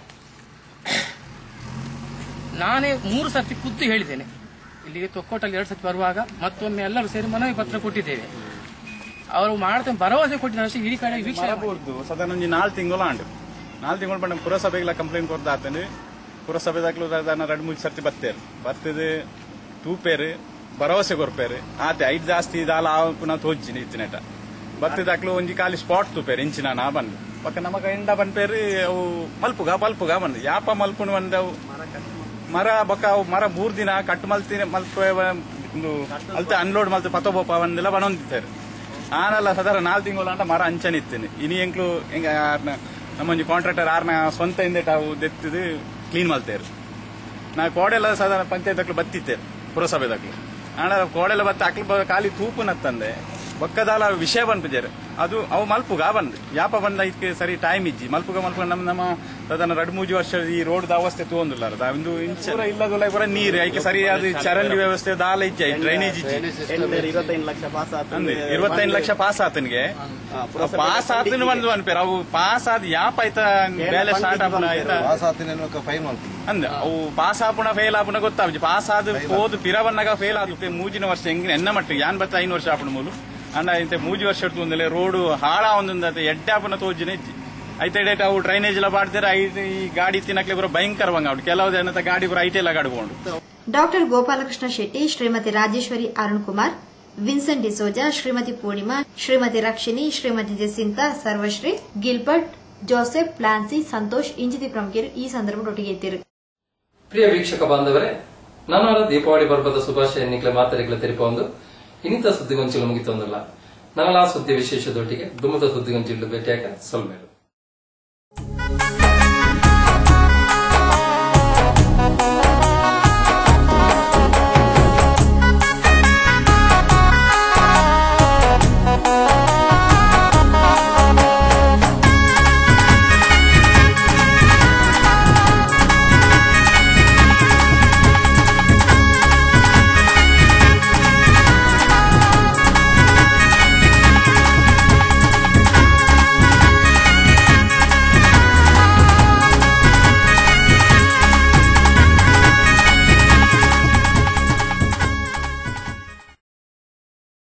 ನಾನೇ ಮೂರು ಸರ್ತಿ ಖುದ್ದು ಹೇಳಿದ್ದೇನೆ ಇಲ್ಲಿಗೆ ತೊಕ್ಕೋಟಲ್ಲಿ ಎರಡು ಸರ್ತಿ ಬರುವಾಗ ಮತ್ತೊಮ್ಮೆ ಎಲ್ಲರೂ ಸೇರಿ ಮನವಿ ಪತ್ರ ಕೊಟ್ಟಿದ್ದೇವೆ ಅವರು ಮಾಡ್ತೇನೆ ಭರವಸೆ ಕೊಟ್ಟಿದ್ದಾರೆ ಅಷ್ಟೇ ಇಡೀ ಕಡೆ ವೀಕ್ಷಣೆ ಮಾಡಿ. ಮಾಡಬಹುದು ಸಾಧಾರಣ ಒಂಜಿ ನಾಲ್ ತಿಂಗಳು ಆಂಡು ನಾಲ್ ತಿಂಗಳು ಪಂಡ ಪುರಸಭೆಗಳ ಕಂಪ್ಲೇಂಟ್ ಕೊರ್ದು ಆತನು ಪುರಸಭೆದಾಗ್ಲೂ ಸಾಧಾರಣ ಎರಡು ಮೂರು ಸರ್ತಿ ಬರ್ತೇರು ಬರ್ತದೆ ತೂಪೇರು ಭರವಸೆ ಕೊರ್ಪೇರು ಆತೆ ಐದು ಜಾಸ್ತಿ ಇದಾಲ ಆ ಪುನಃ ತೋಜ್ಜಿನಿ ಇತ್ತಿನೆಟ ಬತ್ತಿದಾಕ್ಲು ಒಂಜಿ ಖಾಲಿ ಸ್ಪಾಟ್ ತೂಪೇರು ಇಂಚಿನ ನಾ ಬಂದು ಪಕ್ಕ ನಮಗ ಎಂಡ ಬಂದ್ಪೇರು ಅವು ಮಲ್ಪುಗ ಪಲ್ಪುಗ ಬಂದು ಯಾಪ ಮಲ್ಪುಣ ಬಂದವು ಮರ ಬೊಕ್ಕ ಅವು ಮರ ಮೂರ್ ದಿನ ಕಟ್ಟು ಮಲ್ತಿನ ಮಲ್ಪ ಒಂದು ಅಲ್ತ ಅನ್ಲೋಡ್ ಮಲ್ತ ಪತೋಬೋಪ ಒಂದೆಲ್ಲ ಬಣೊಂದಿತ್ತಾರೆ ಆನಲ್ಲ ಸಾಧಾರಣ ನಾಲ್ಕು ತಿಂಗಳು ಅಂತ ಮರ ಅಂಚನಿತ್ತೇನೆ ಇನಿ ಎಂಕ್ಲು ಹೆಂಗ ನಮ್ಮೊಂಜಿ ಕಾಂಟ್ರಾಕ್ಟರ್ ಆರ್ನ ಸ್ವಂತ ಹಿಂದೆ ತಾವು ದೆತ್ತಿದು ಕ್ಲೀನ್ ಮಲ್ತೇರು ನಾ ಕೋಡೆಲ್ಲ ಸಾಧಾರಣ ಪಂಚಾಯತ್ ಬತ್ತಿತ್ತೇರು ಪುರಸಭೆದಾಗ್ಲು ಆಣ ಕೋಡೆಲ್ಲ ಬತ್ತ ಅಕ್ಲು ಬ- ಖಾಲಿ ತೂಪು ನತ್ತಂದೆ ಬೊಕ್ಕದಾಲ ವಿಷಯ ಬಂದ್ಬಿದ್ದಾರೆ ಅದು ಅವು ಮಲ್ಪುಗ ಬಂದು ಯಾಪ ಬಂದ ಇದಕ್ಕೆ ಸರಿ ಟೈಮ್ ಇಜ್ಜಿ ಮಲ್ಪುಗ ಮಲ್ಪುಗ ನಮ್ಮ ನಮ್ಮ ಸಾಧಾರಣ ಎರಡು ಮೂರು ವರ್ಷ ಈ ರೋಡ್ ಅವಸ್ಥೆ ತಗೊಂಡಿಲ್ಲ ಒಂದು ಇಂಚ ಇಲ್ಲದಲ್ಲ ಪೂರ ನೀರು ಐಕೆ ಸರಿಯಾದ ಚರಂಡಿ ವ್ಯವಸ್ಥೆ ದಾಲ ಇಜ್ಜಿ ಡ್ರೈನೇಜ್ ಇಜ್ಜಿ ಇರುವತ್ತೈದು ಲಕ್ಷ ಪಾಸ್ ಆತ ಅಂದೆ ಇರುವತ್ತೈದು ಲಕ್ಷ ಪಾಸ್ ಆತನಿಗೆ ಪಾಸ್ ಆತನ ಬಂದು ಅನ್ಪೇರು ಅವು ಪಾಸ್ ಆದ್ ಯಾಪ ಆಯ್ತಾ ಬೇಲೆ ಸ್ಟಾರ್ಟ್ ಆಪನ ಆಯ್ತಾ ಫೈನ್ ಮಾಡ್ತೀವಿ ಅಂದ ಅವು ಪಾಸ್ ಆಪುಣ ಫೇಲ್ ಆಪುಣ ಗೊತ್ತಾವ್ಜಿ ಪಾಸ್ ಆದ ಹೋದ್ ಪಿರವನ್ನಾಗ ಫೇಲ್ ಆಗುತ್ತೆ ಮೂಜಿನ ವರ್ಷ ಹೆಂಗ್ ಎನ್ನ ಮಟ್ಟಿಗೆ ಯಾನ್ ಬತ್ತ ಐನು ವರ್ಷ ಆಪುಣ ಮೂಲು ಅಂಡ ಇಂತೆ ಮೂಜಿ ವರ್ಷ ಇಡ್ತು ಒಂದಲೆ ರೋಡ್ ಹಾಳ ಒಂದೊಂದು ಎಡ್ಡೆ ಆಪುನ ತೋಜಿನ ಇಜ್ಜಿ ಐತೆ ಡೇಟ್ ಅವು ಡ್ರೈನೇಜ್ ಎಲ್ಲ ಬಾಡ್ತಾರೆ ಐ ಈ ಗಾಡಿ ತಿನ್ನಕ್ಲೆ ಬರೋ ಭಯಂಕರವಂಗ ಅವ್ರು ಕೆಲವು ಜನ ಗಾಡಿ ಬರೋ ಐಟೆ ಎಲ್ಲ ಗಾಡ್ಕೊಂಡು ಡಾಕ್ಟರ್ ಗೋಪಾಲಕೃಷ್ಣ ಶೆಟ್ಟಿ ಶ್ರೀಮತಿ ರಾಜೇಶ್ವರಿ ಅರುಣ್ ಕುಮಾರ್ ವಿನ್ಸೆಂಟ್ ಡಿಸೋಜಾ ಶ್ರೀಮತಿ ಪೂರ್ಣಿಮಾ ಶ್ರೀಮತಿ ರಕ್ಷಿಣಿ ಶ್ರೀಮತಿ ಜಸಿಂತಾ ಸರ್ವಶ್ರೀ ಗಿಲ್ಬರ್ಟ್ ಜೋಸೆಫ್ ಪ್ಲಾನ್ಸಿ ಸಂತೋಷ್ ಇಂಜಿತಿ ಪ್ರಮುಖರು ಈ ಸಂದರ್ಭದೊಟ್ಟಿಗೆ ಎತ್ತಿರು ಪ್ರಿಯ ವೀಕ್ಷಕ ಬಾಂಧವರೇ ನಾನು ದೀಪಾವಳಿ ಪರ್ವದ ಶುಭಾಶಯ ನಿಕ್ಲೆ ಮಾತರಿಗಳ ತೆರಿಪೊಂದು ಇನ್ನಿತ ಸುದ್ದಿಗೊಂಚಿಲು ಮುಗಿತೊಂದಿಲ್ಲ ನಗಲ ಸುದ್ದಿ ವಿಶೇಷದೊಟ್ಟಿಗೆ ದುಮ್ಮದ ಸುದ್ದಿಗೊಂಚಿಲು ಭೇಟಿಯಾಗ ಸೊಲ್ಮೇಲು